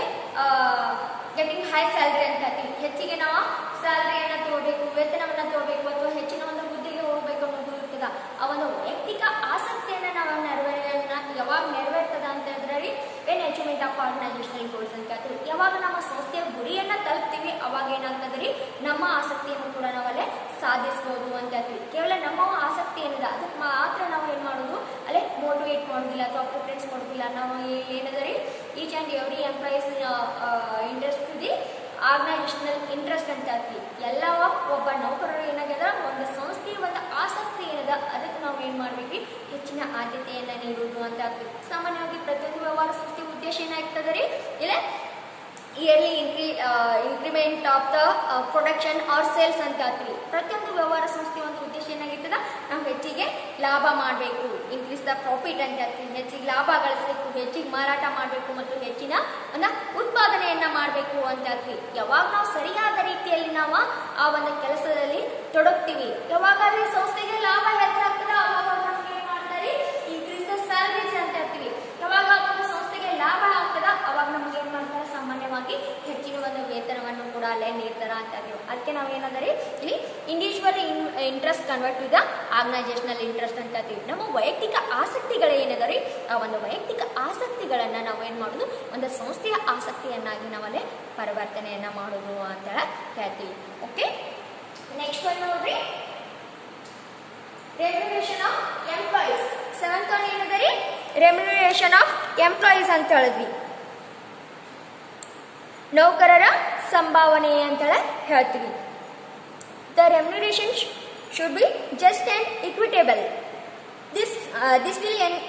ಗೆಟಿಂಗ್ ಹೈ ಸ್ಯಾಲ್ರಿ ಅಂತ ಹೇಳ್ತೀವಿ ಹೆಚ್ಚಿಗೆ ನಾವು ಸ್ಯಾಲ್ರಿಯನ್ನ ತಗೋಬೇಕು ವೇತನವನ್ನ ತಗೋಬೇಕು ಅಥವಾ ಹೆಚ್ಚಿನ ಒಂದು ಹುದ್ದೆಗೆ ಹೋಗ್ಬೇಕು ಅನ್ನೋದು ಇರ್ತದ ಆ ಒಂದು ವೈಯಕ್ತಿಕ ಆಸಕ್ತಿಯನ್ನ ನಾವು ನೆರವೇರನ್ನ ಯಾವಾಗ ನೆರವೇರ್ತದ ಅಂತ ಹೇಳಿದ್ರೆ ಏನ್ ಅಚೀವ್ಮೆಂಟ್ ಆಫ್ ಆರ್ಗನೈಸೇಷನಲ್ ಗೋಲ್ಸ್ ಅಂತ ಹೇಳ್ತೀವಿ ಯಾವಾಗ ನಮ್ಮ ಸಂಸ್ಥೆಯ ಗುರಿಯನ್ನ ತಲುಪ್ತೀವಿ ಅವಾಗ ಏನಾಗ್ತದ್ರಿ ನಮ್ಮ ಆಸಕ್ತಿಯನ್ನು ಕೂಡ ನಾವಲ್ಲೇ ಸಾಧಿಸ್ಬೋದು ಅಂತ ಹೇಳ್ತೀವಿ ಕೇವಲ ನಮ್ಮ ಆಸಕ್ತಿ ಏನಿದೆ ಅದಕ್ಕೆ ಮಾತ್ರ ನಾವು ಏನ್ ಮಾಡೋದು ಅಲ್ಲೇ ಮೋಟಿವೇಟ್ ಮಾಡೋದಿಲ್ಲ ಅಥವಾ ಪ್ರಿಫರೆನ್ಸ್ ಕೊಡೋದಿಲ್ಲ ನಾವು ಏನದರಿ each and every employees interest to the organisational interest ಅಂತ ಹೇಳ್ತೀವಿ ಎಲ್ಲ ಒಬ್ಬ ನೌಕರರು ಏನಾಗ್ಯದ ಒಂದು ಸಂಸ್ಥೆಯ ಒಂದು ಆಸಕ್ತಿ ಏನದ ಅದಕ್ಕೆ ನಾವು ಏನು ಮಾಡ್ಬೇಕು ಹೆಚ್ಚಿನ ಆದ್ಯತೆಯನ್ನ ನೀಡುವುದು ಅಂತ ಆಗ್ತೀವಿ ಸಾಮಾನ್ಯವಾಗಿ ಪ್ರತಿಯೊಂದು ವ್ಯವಹಾರ ಸಂಸ್ಥೆ ಉದ್ದೇಶ ಏನಾಗ್ತದೆ ರೀ ಇಲ್ಲ yearly increment increment of the production or sales ಅಂತ ಹೇಳ್ತೀವಿ ಪ್ರತಿಯೊಂದು ವ್ಯವಹಾರ ಸಂಸ್ಥೆ ಒಂದು ಉದ್ದೇಶ ಏನಾಗಿರ್ತದ ನಾವು ಹೆಚ್ಚಿಗೆ ಲಾಭ ಮಾಡಬೇಕು ಇನ್ಕ್ರೀಸ್ ದ ಪ್ರಾಫಿಟ್ ಅಂತ ಹೇಳ್ತೀವಿ ಹೆಚ್ಚಿಗೆ ಲಾಭ ಗಳಿಸಬೇಕು ಹೆಚ್ಚಿಗೆ ಮಾರಾಟ ಮಾಡಬೇಕು ಮತ್ತು ಹೆಚ್ಚಿನ ಒಂದು ಉತ್ಪಾದನೆಯನ್ನ ಮಾಡಬೇಕು ಅಂತ ಹೇಳ್ತೀವಿ ಯಾವಾಗ ನಾವು ಸರಿಯಾದ ರೀತಿಯಲ್ಲಿ ನಾವು ಆ ಒಂದು ಕೆಲಸದಲ್ಲಿ ತೊಡಗ್ತೀವಿ ಯಾವಾಗಾದ್ರೆ ಸಂಸ್ಥೆಗೆ ಲಾಭ ಹೆಚ್ಚಾಗ್ತದ ಅವಾಗ ನಮ್ಗೆ ಏನ್ ಮಾಡ್ತಾರೆ ಇನ್ಕ್ರೀಸ್ ದ ಸ್ಯಾಲರೀಸ್ ಅಂತ ಹೇಳ್ತೀವಿ ಯಾವಾಗ ಒಂದು ಸಂಸ್ಥೆಗೆ ಲಾಭ ಆಗ್ತದ ಅವಾಗ ನಮ್ಗೆ ಏನ್ ಮಾಡ್ತಾರೆ ಸಾಮಾನ್ಯವಾಗಿ ಹೆಚ್ಚಿನ ಒಂದು ವೇತನವನ್ನು ಕೂಡ ಅಲ್ಲೇ ನೀಡ್ತಾರ ಅಂತ ಇದೀವಿ ಅದಕ್ಕೆ ನಾವು ಏನಂದ್ರೆ ಇಲ್ಲಿ individual interest convert to the organisational interest ಅಂತ ಹೇಳ್ತೀವಿ ನಮ್ಮ ವೈಯಕ್ತಿಕ ಆಸಕ್ತಿಗಳು ಏನಿದಾವೆ ಆ ಒಂದು ವೈಯಕ್ತಿಕ ಆಸಕ್ತಿಗಳನ್ನು ನಾವು ಏನು ಮಾಡೋದು ಒಂದು ಸಂಸ್ಥೆಯ ಆಸಕ್ತಿಯನ್ನಾಗಿ ನಾವಲ್ಲೇ ಪರಿವರ್ತನೆಯನ್ನ ಮಾಡೋದು ಅಂತ ಹೇಳ್ತೀವಿ ಓಕೆ ನೆಕ್ಸ್ಟ್ ಒನ್ ನೋಡ್ರಿ remuneration of employees seventh one ಏನದರಿ ರೆಮ್ಯುನರೇಷನ್ ಆಫ್ ಎಂಪ್ಲಾಯೀಸ್ ಅಂತ ಹೇಳಿದ್ವಿ ನೌಕರರ ಸಂಭಾವನೆ ಅಂತೇಳಿ ಹೇಳ್ತೀವಿ the remuneration should be just and equitable this this will ಎನ್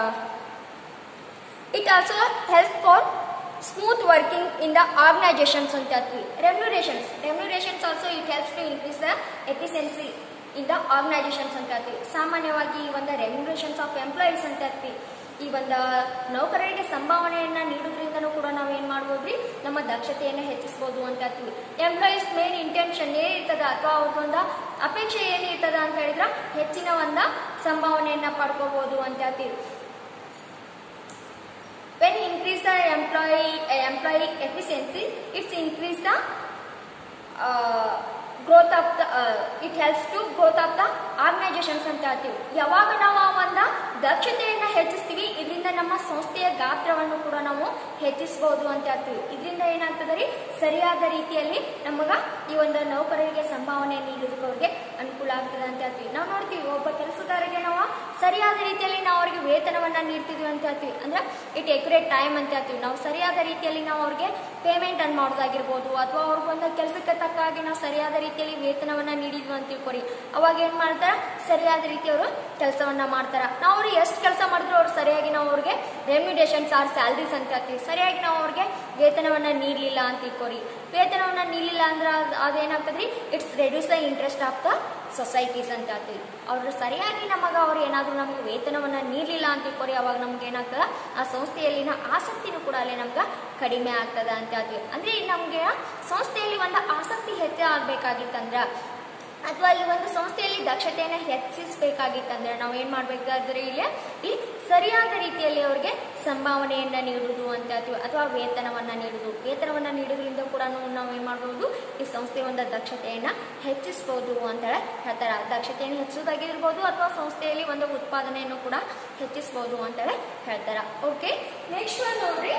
it also help for smooth working in the organisations ಅಂತ ಹೇಳ್ತೀವಿ remunerations remunerations also it helps to increase the efficiency in the organisations ಅಂತ ಹೇಳ್ತೀವಿ ಸಾಮಾನ್ಯವಾಗಿ ಈ ಒಂದು ರೆಮ್ಯುನರೇಷನ್ಸ್ of employees ಅಂತ ಹೇಳ್ತೀವಿ ಈ ಒಂದು ನೌಕರರಿಗೆ ಸಂಭಾವನೆಯನ್ನ ನೀಡೋದ್ರಿಂದನೂ ಕೂಡ ನಾವು ಏನು ಮಾಡ್ಬೋದ್ರಿ ನಮ್ಮ ದಕ್ಷತೆಯನ್ನು ಹೆಚ್ಚಿಸ್ಬೋದು ಅಂತ ಹೇಳ್ತೀವಿ ಎಂಪ್ಲಾಯೀಸ್ ಮೇನ್ ಇಂಟೆನ್ಷನ್ ಏನಿರ್ತದ ಅಥವಾ ಅವ್ರದ್ದೊಂದು ಅಪೇಕ್ಷೆ ಏನಿರ್ತದ ಅಂತ ಹೇಳಿದ್ರೆ ಹೆಚ್ಚಿನ ಒಂದು ಸಂಭಾವನೆಯನ್ನ ಪಡ್ಕೋಬಹುದು ಅಂತ ಹೇಳ್ತೀವಿ when increase the employee uh, employee efficiency it's increase the uh, growth of the uh, it helps to growth of the organisations ಅಂತ ಹೇಳ್ತೀವಿ ಯಾವಾಗ ನಾವು ಆ ಒಂದು ದಕ್ಷತೆಯನ್ನು ಹೆಚ್ಚಿಸ್ತೀವಿ ಇದರಿಂದ ನಮ್ಮ ಸಂಸ್ಥೆಯ ಗಾತ್ರವನ್ನು ಕೂಡ ನಾವು ಹೆಚ್ಚಿಸಬಹುದು ಅಂತ ಹೇಳ್ತೀವಿ ಇದರಿಂದ ಏನಾಗ್ತದೆ ರೀ ಸರಿಯಾದ ರೀತಿಯಲ್ಲಿ ನಮಗ ಈ ಒಂದು ನೌಕರರಿಗೆ ಸಂಭಾವನೆ ನೀಡೋದಕ್ಕೆ ಅವ್ರಿಗೆ ಅನುಕೂಲ ಆಗ್ತದೆ ಅಂತ ಹೇಳ್ತೀವಿ ನಾವು ನೋಡ್ತೀವಿ ಒಬ್ಬ ಕೆಲಸಗಾರರಿಗೆ ನಾವು ಸರಿಯಾದ ರೀತಿಯಲ್ಲಿ ನಾವು ಅವ್ರಿಗೆ ವೇತನವನ್ನ ನೀಡ್ತಿದ್ವಿ ಅಂತ ಹೇಳ್ತೀವಿ ಅಂದ್ರೆ ಇಟ್ ಎಕ್ಯುರೇಟ್ ಟೈಮ್ ಅಂತ ಹೇಳ್ತೀವಿ ನಾವು ಸರಿಯಾದ ರೀತಿಯಲ್ಲಿ ನಾವು ಅವ್ರಿಗೆ ಪೇಮೆಂಟ್ ಅನ್ನು ಮಾಡೋದಾಗಿರ್ಬೋದು ಅಥವಾ ಅವ್ರಿಗೊಂದು ಕೆಲಸಕ್ಕೆ ತಕ್ಕ ಹಾಗೆ ನಾವು ಸರಿಯಾದ ರೀತಿಯಲ್ಲಿ ವೇತನವನ್ನ ನೀಡಿದ್ವಿ ಅಂತ ತಿಳ್ಕೊರಿ ಅವಾಗ ಏನ್ ಮಾಡ್ತಾರ ಸರಿಯಾದ ರೀತಿ ಅವರು ಕೆಲಸವನ್ನ ಮಾಡ್ತಾರ ನಾವು ಅವ್ರಿಗೆ ಎಷ್ಟು ಕೆಲಸ ಮಾಡಿದ್ರು ಅವ್ರು ಸರಿಯಾಗಿ ನಾವು ಅವ್ರಿಗೆ ರೆಮ್ಯುಡೇಷನ್ಸ್ ಆರ್ ಸ್ಯಾಲ್ರೀಸ್ ಅಂತ ಹೇಳ್ತೀವಿ ಸರಿಯಾಗಿ ನಾವು ಅವ್ರಿಗೆ ವೇತನವನ್ನ ನೀಡಲಿಲ್ಲ ಅಂತ ತಿಳ್ಕೊರಿ ವೇತನವನ್ನ ನೀಡಲಿಲ್ಲ ಅಂದ್ರೆ ಅದ್- ಅದೇನಾಗ್ತದ್ರಿ it's reduce the interest of the societies ಅಂತ ಹೇಳ್ತೀವಿ ಅವ್ರು ಸರಿಯಾಗಿ ನಮಗ ಅವ್ರು ಏನಾದರೂ ನಮಗೆ ವೇತನವನ್ನ ನೀಡಲಿಲ್ಲ ಅಂತ ತಿಳ್ಕೊರಿ ಅವಾಗ ನಮ್ಗೆ ಏನಾಗ್ತದ ಆ ಸಂಸ್ಥೆಯಲ್ಲಿನ ಆಸಕ್ತಿನೂ ಕೂಡ ಅಲ್ಲಿ ನಮ್ಗೆ ಕಡಿಮೆ ಆಗ್ತದ ಅಂತ ಹೇಳ್ತೀವಿ ಅಂದ್ರೆ ನಮ್ಗೆ ಸಂಸ್ಥೆಯಲ್ಲಿ ಒಂದು ಆಸಕ್ತಿ ಹೆಚ್ಚು ಆಗ್ಬೇಕಾಗಿತ್ತಂದ್ರ ಅಥವಾ ಈ ಒಂದು ಸಂಸ್ಥೆಯಲ್ಲಿ ದಕ್ಷತೆಯನ್ನು ಹೆಚ್ಚಿಸಬೇಕಾಗಿತ್ತಂದ್ರೆ ನಾವು ಏನ್ ಮಾಡ್ಬೇಕಾದ್ರೆ ಇಲ್ಲಿ ಇಲ್ಲಿ ಸರಿಯಾದ ರೀತಿಯಲ್ಲಿ ಅವ್ರಿಗೆ ಸಂಭಾವನೆಯನ್ನ ನೀಡುವುದು ಅಂತ ಹೇಳ್ತೀವಿ ಅಥವಾ ವೇತನವನ್ನ ನೀಡುವುದು ವೇತನವನ್ನ ನೀಡೋದ್ರಿಂದ ಕೂಡ ನಾವು ಏನ್ ಮಾಡಬಹುದು ಈ ಸಂಸ್ಥೆಯ ಒಂದು ದಕ್ಷತೆಯನ್ನ ಹೆಚ್ಚಿಸಬಹುದು ಅಂತ ಹೇಳಿ ಹೇಳ್ತಾರೆ ದಕ್ಷತೆಯನ್ನು ಹೆಚ್ಚಿಸೋದಾಗಿರ್ಬೋದು ಅಥವಾ ಸಂಸ್ಥೆಯಲ್ಲಿ ಒಂದು ಉತ್ಪಾದನೆಯನ್ನು ಕೂಡ ಹೆಚ್ಚಿಸಬಹುದು ಅಂತ ಹೇಳಿ ಹೇಳ್ತಾರೆ ಓಕೆ ನೆಕ್ಸ್ಟ್ ಒನ್ ನೋಡ್ರಿ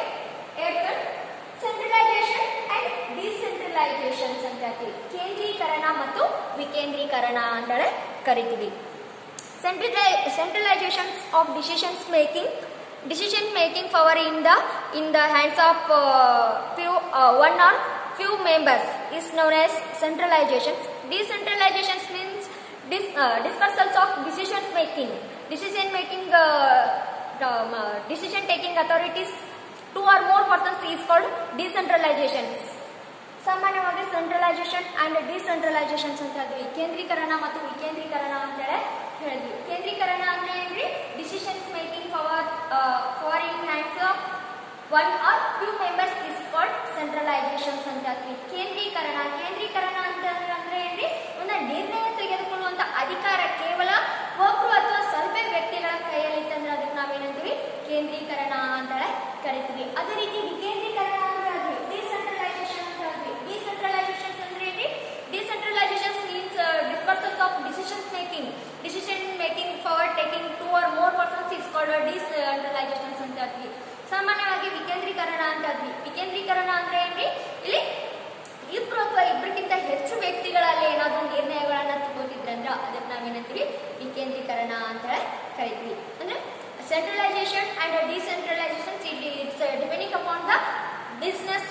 ಸೆಂಟ್ರಲೈಸೇಷನ್ ಅಂಡ್ ಡಿಸೆಂಟ್ರಲೈಸೇಷನ್ಸ್ ಅಂತ ಹೇಳ್ತೀವಿ ಕೇಂದ್ರೀಕರಣ ಮತ್ತು ವಿಕೇಂದ್ರೀಕರಣ ಅಂತೇಳಿ ಕರಿತೀವಿ ಸೆಂಟ್ರಲೈ centralisations of decisions making decision making power in the in the hands of few one or few members is known as centralization decentralizations means dis, uh, dispersals of decision making decision making uh, um, uh, decision taking authorities two or more persons is called decentralization ಸಾಮಾನ್ಯವಾಗಿ centralisation and decentralisations ಅಂತ ಹೇಳ್ತೀವಿ ಕೇಂದ್ರೀಕರಣ ಮತ್ತು ವಿಕೇಂದ್ರೀಕರಣ ಅಂತೇಳಿ ಹೇಳಿದ್ವಿ ಕೇಂದ್ರೀಕರಣ ಅಂದ್ರೆ ಏನ್ರಿ decisions making power for in hands of one or few members is called centralisations ಅಂತ ಹೇಳ್ತೀವಿ ಕೇಂದ್ರೀಕರಣ ಕೇಂದ್ರೀಕರಣ ಅಂತ ಅಂದ್ರೆ ಏನ್ರಿ ಒಂದು ನಿರ್ಣಯ ತೆಗೆದುಕೊಳ್ಳುವಂತ ಅಧಿಕಾರ ಕೇವಲ ಒಬ್ರು ಅಥವಾ ಸ್ವಲ್ಪ ವ್ಯಕ್ತಿಗಳ ಕೈಯಲ್ಲಿ ಇತ್ತಂದ್ರೆ ಅದಕ್ಕೆ ನಾವೇನಂತೀವಿ ಕೇಂದ್ರೀಕರಣ ಅಂತೇಳಿ ಕರಿತೀವಿ ಅದೇ ರೀತಿ ವಿಕೇಂದ್ರೀಕರಣ ಅಂದ್ರೆ ಅದು ಡಿಸೆಂಟ್ರಲೈಸೇಷನ್ ಅಂತ ಹೇಳ್ತೀವಿ ಡಿಸೆಂಟ್ರಲೈಸೇಷನ್ ಅಂದ್ರೆ ಏನ್ರಿ decentralization means dispersals of decision making decision making power taking two or more persons is called decentralizations ಅಂತ ಹೇಳ್ತೀವಿ ಸಾಮಾನ್ಯವಾಗಿ ವಿಕೇಂದ್ರೀಕರಣ ಅಂತ ಹೇಳ್ತೀವಿ ವಿಕೇಂದ್ರೀಕರಣ ಅಂದ್ರೆ ಏನ್ರಿ ಇಲ್ಲಿ ಇಬ್ರು ಅಥವಾ ಇಬ್ಬರಿಗಿಂತ ಹೆಚ್ಚು ವ್ಯಕ್ತಿಗಳಲ್ಲಿ ಏನಾದರೂ ನಿರ್ಣಯಗಳನ್ನ ತಗೋತಿದ್ರಂದ್ರ ಅದಕ್ಕೆ ನಾವೇನಂತೀವಿ ವಿಕೇಂದ್ರೀಕರಣ ಅಂತ ಹೇಳಿ ಕರಿತೀವಿ ಅಂದ್ರೆ centralization and decentralization it's depending upon the business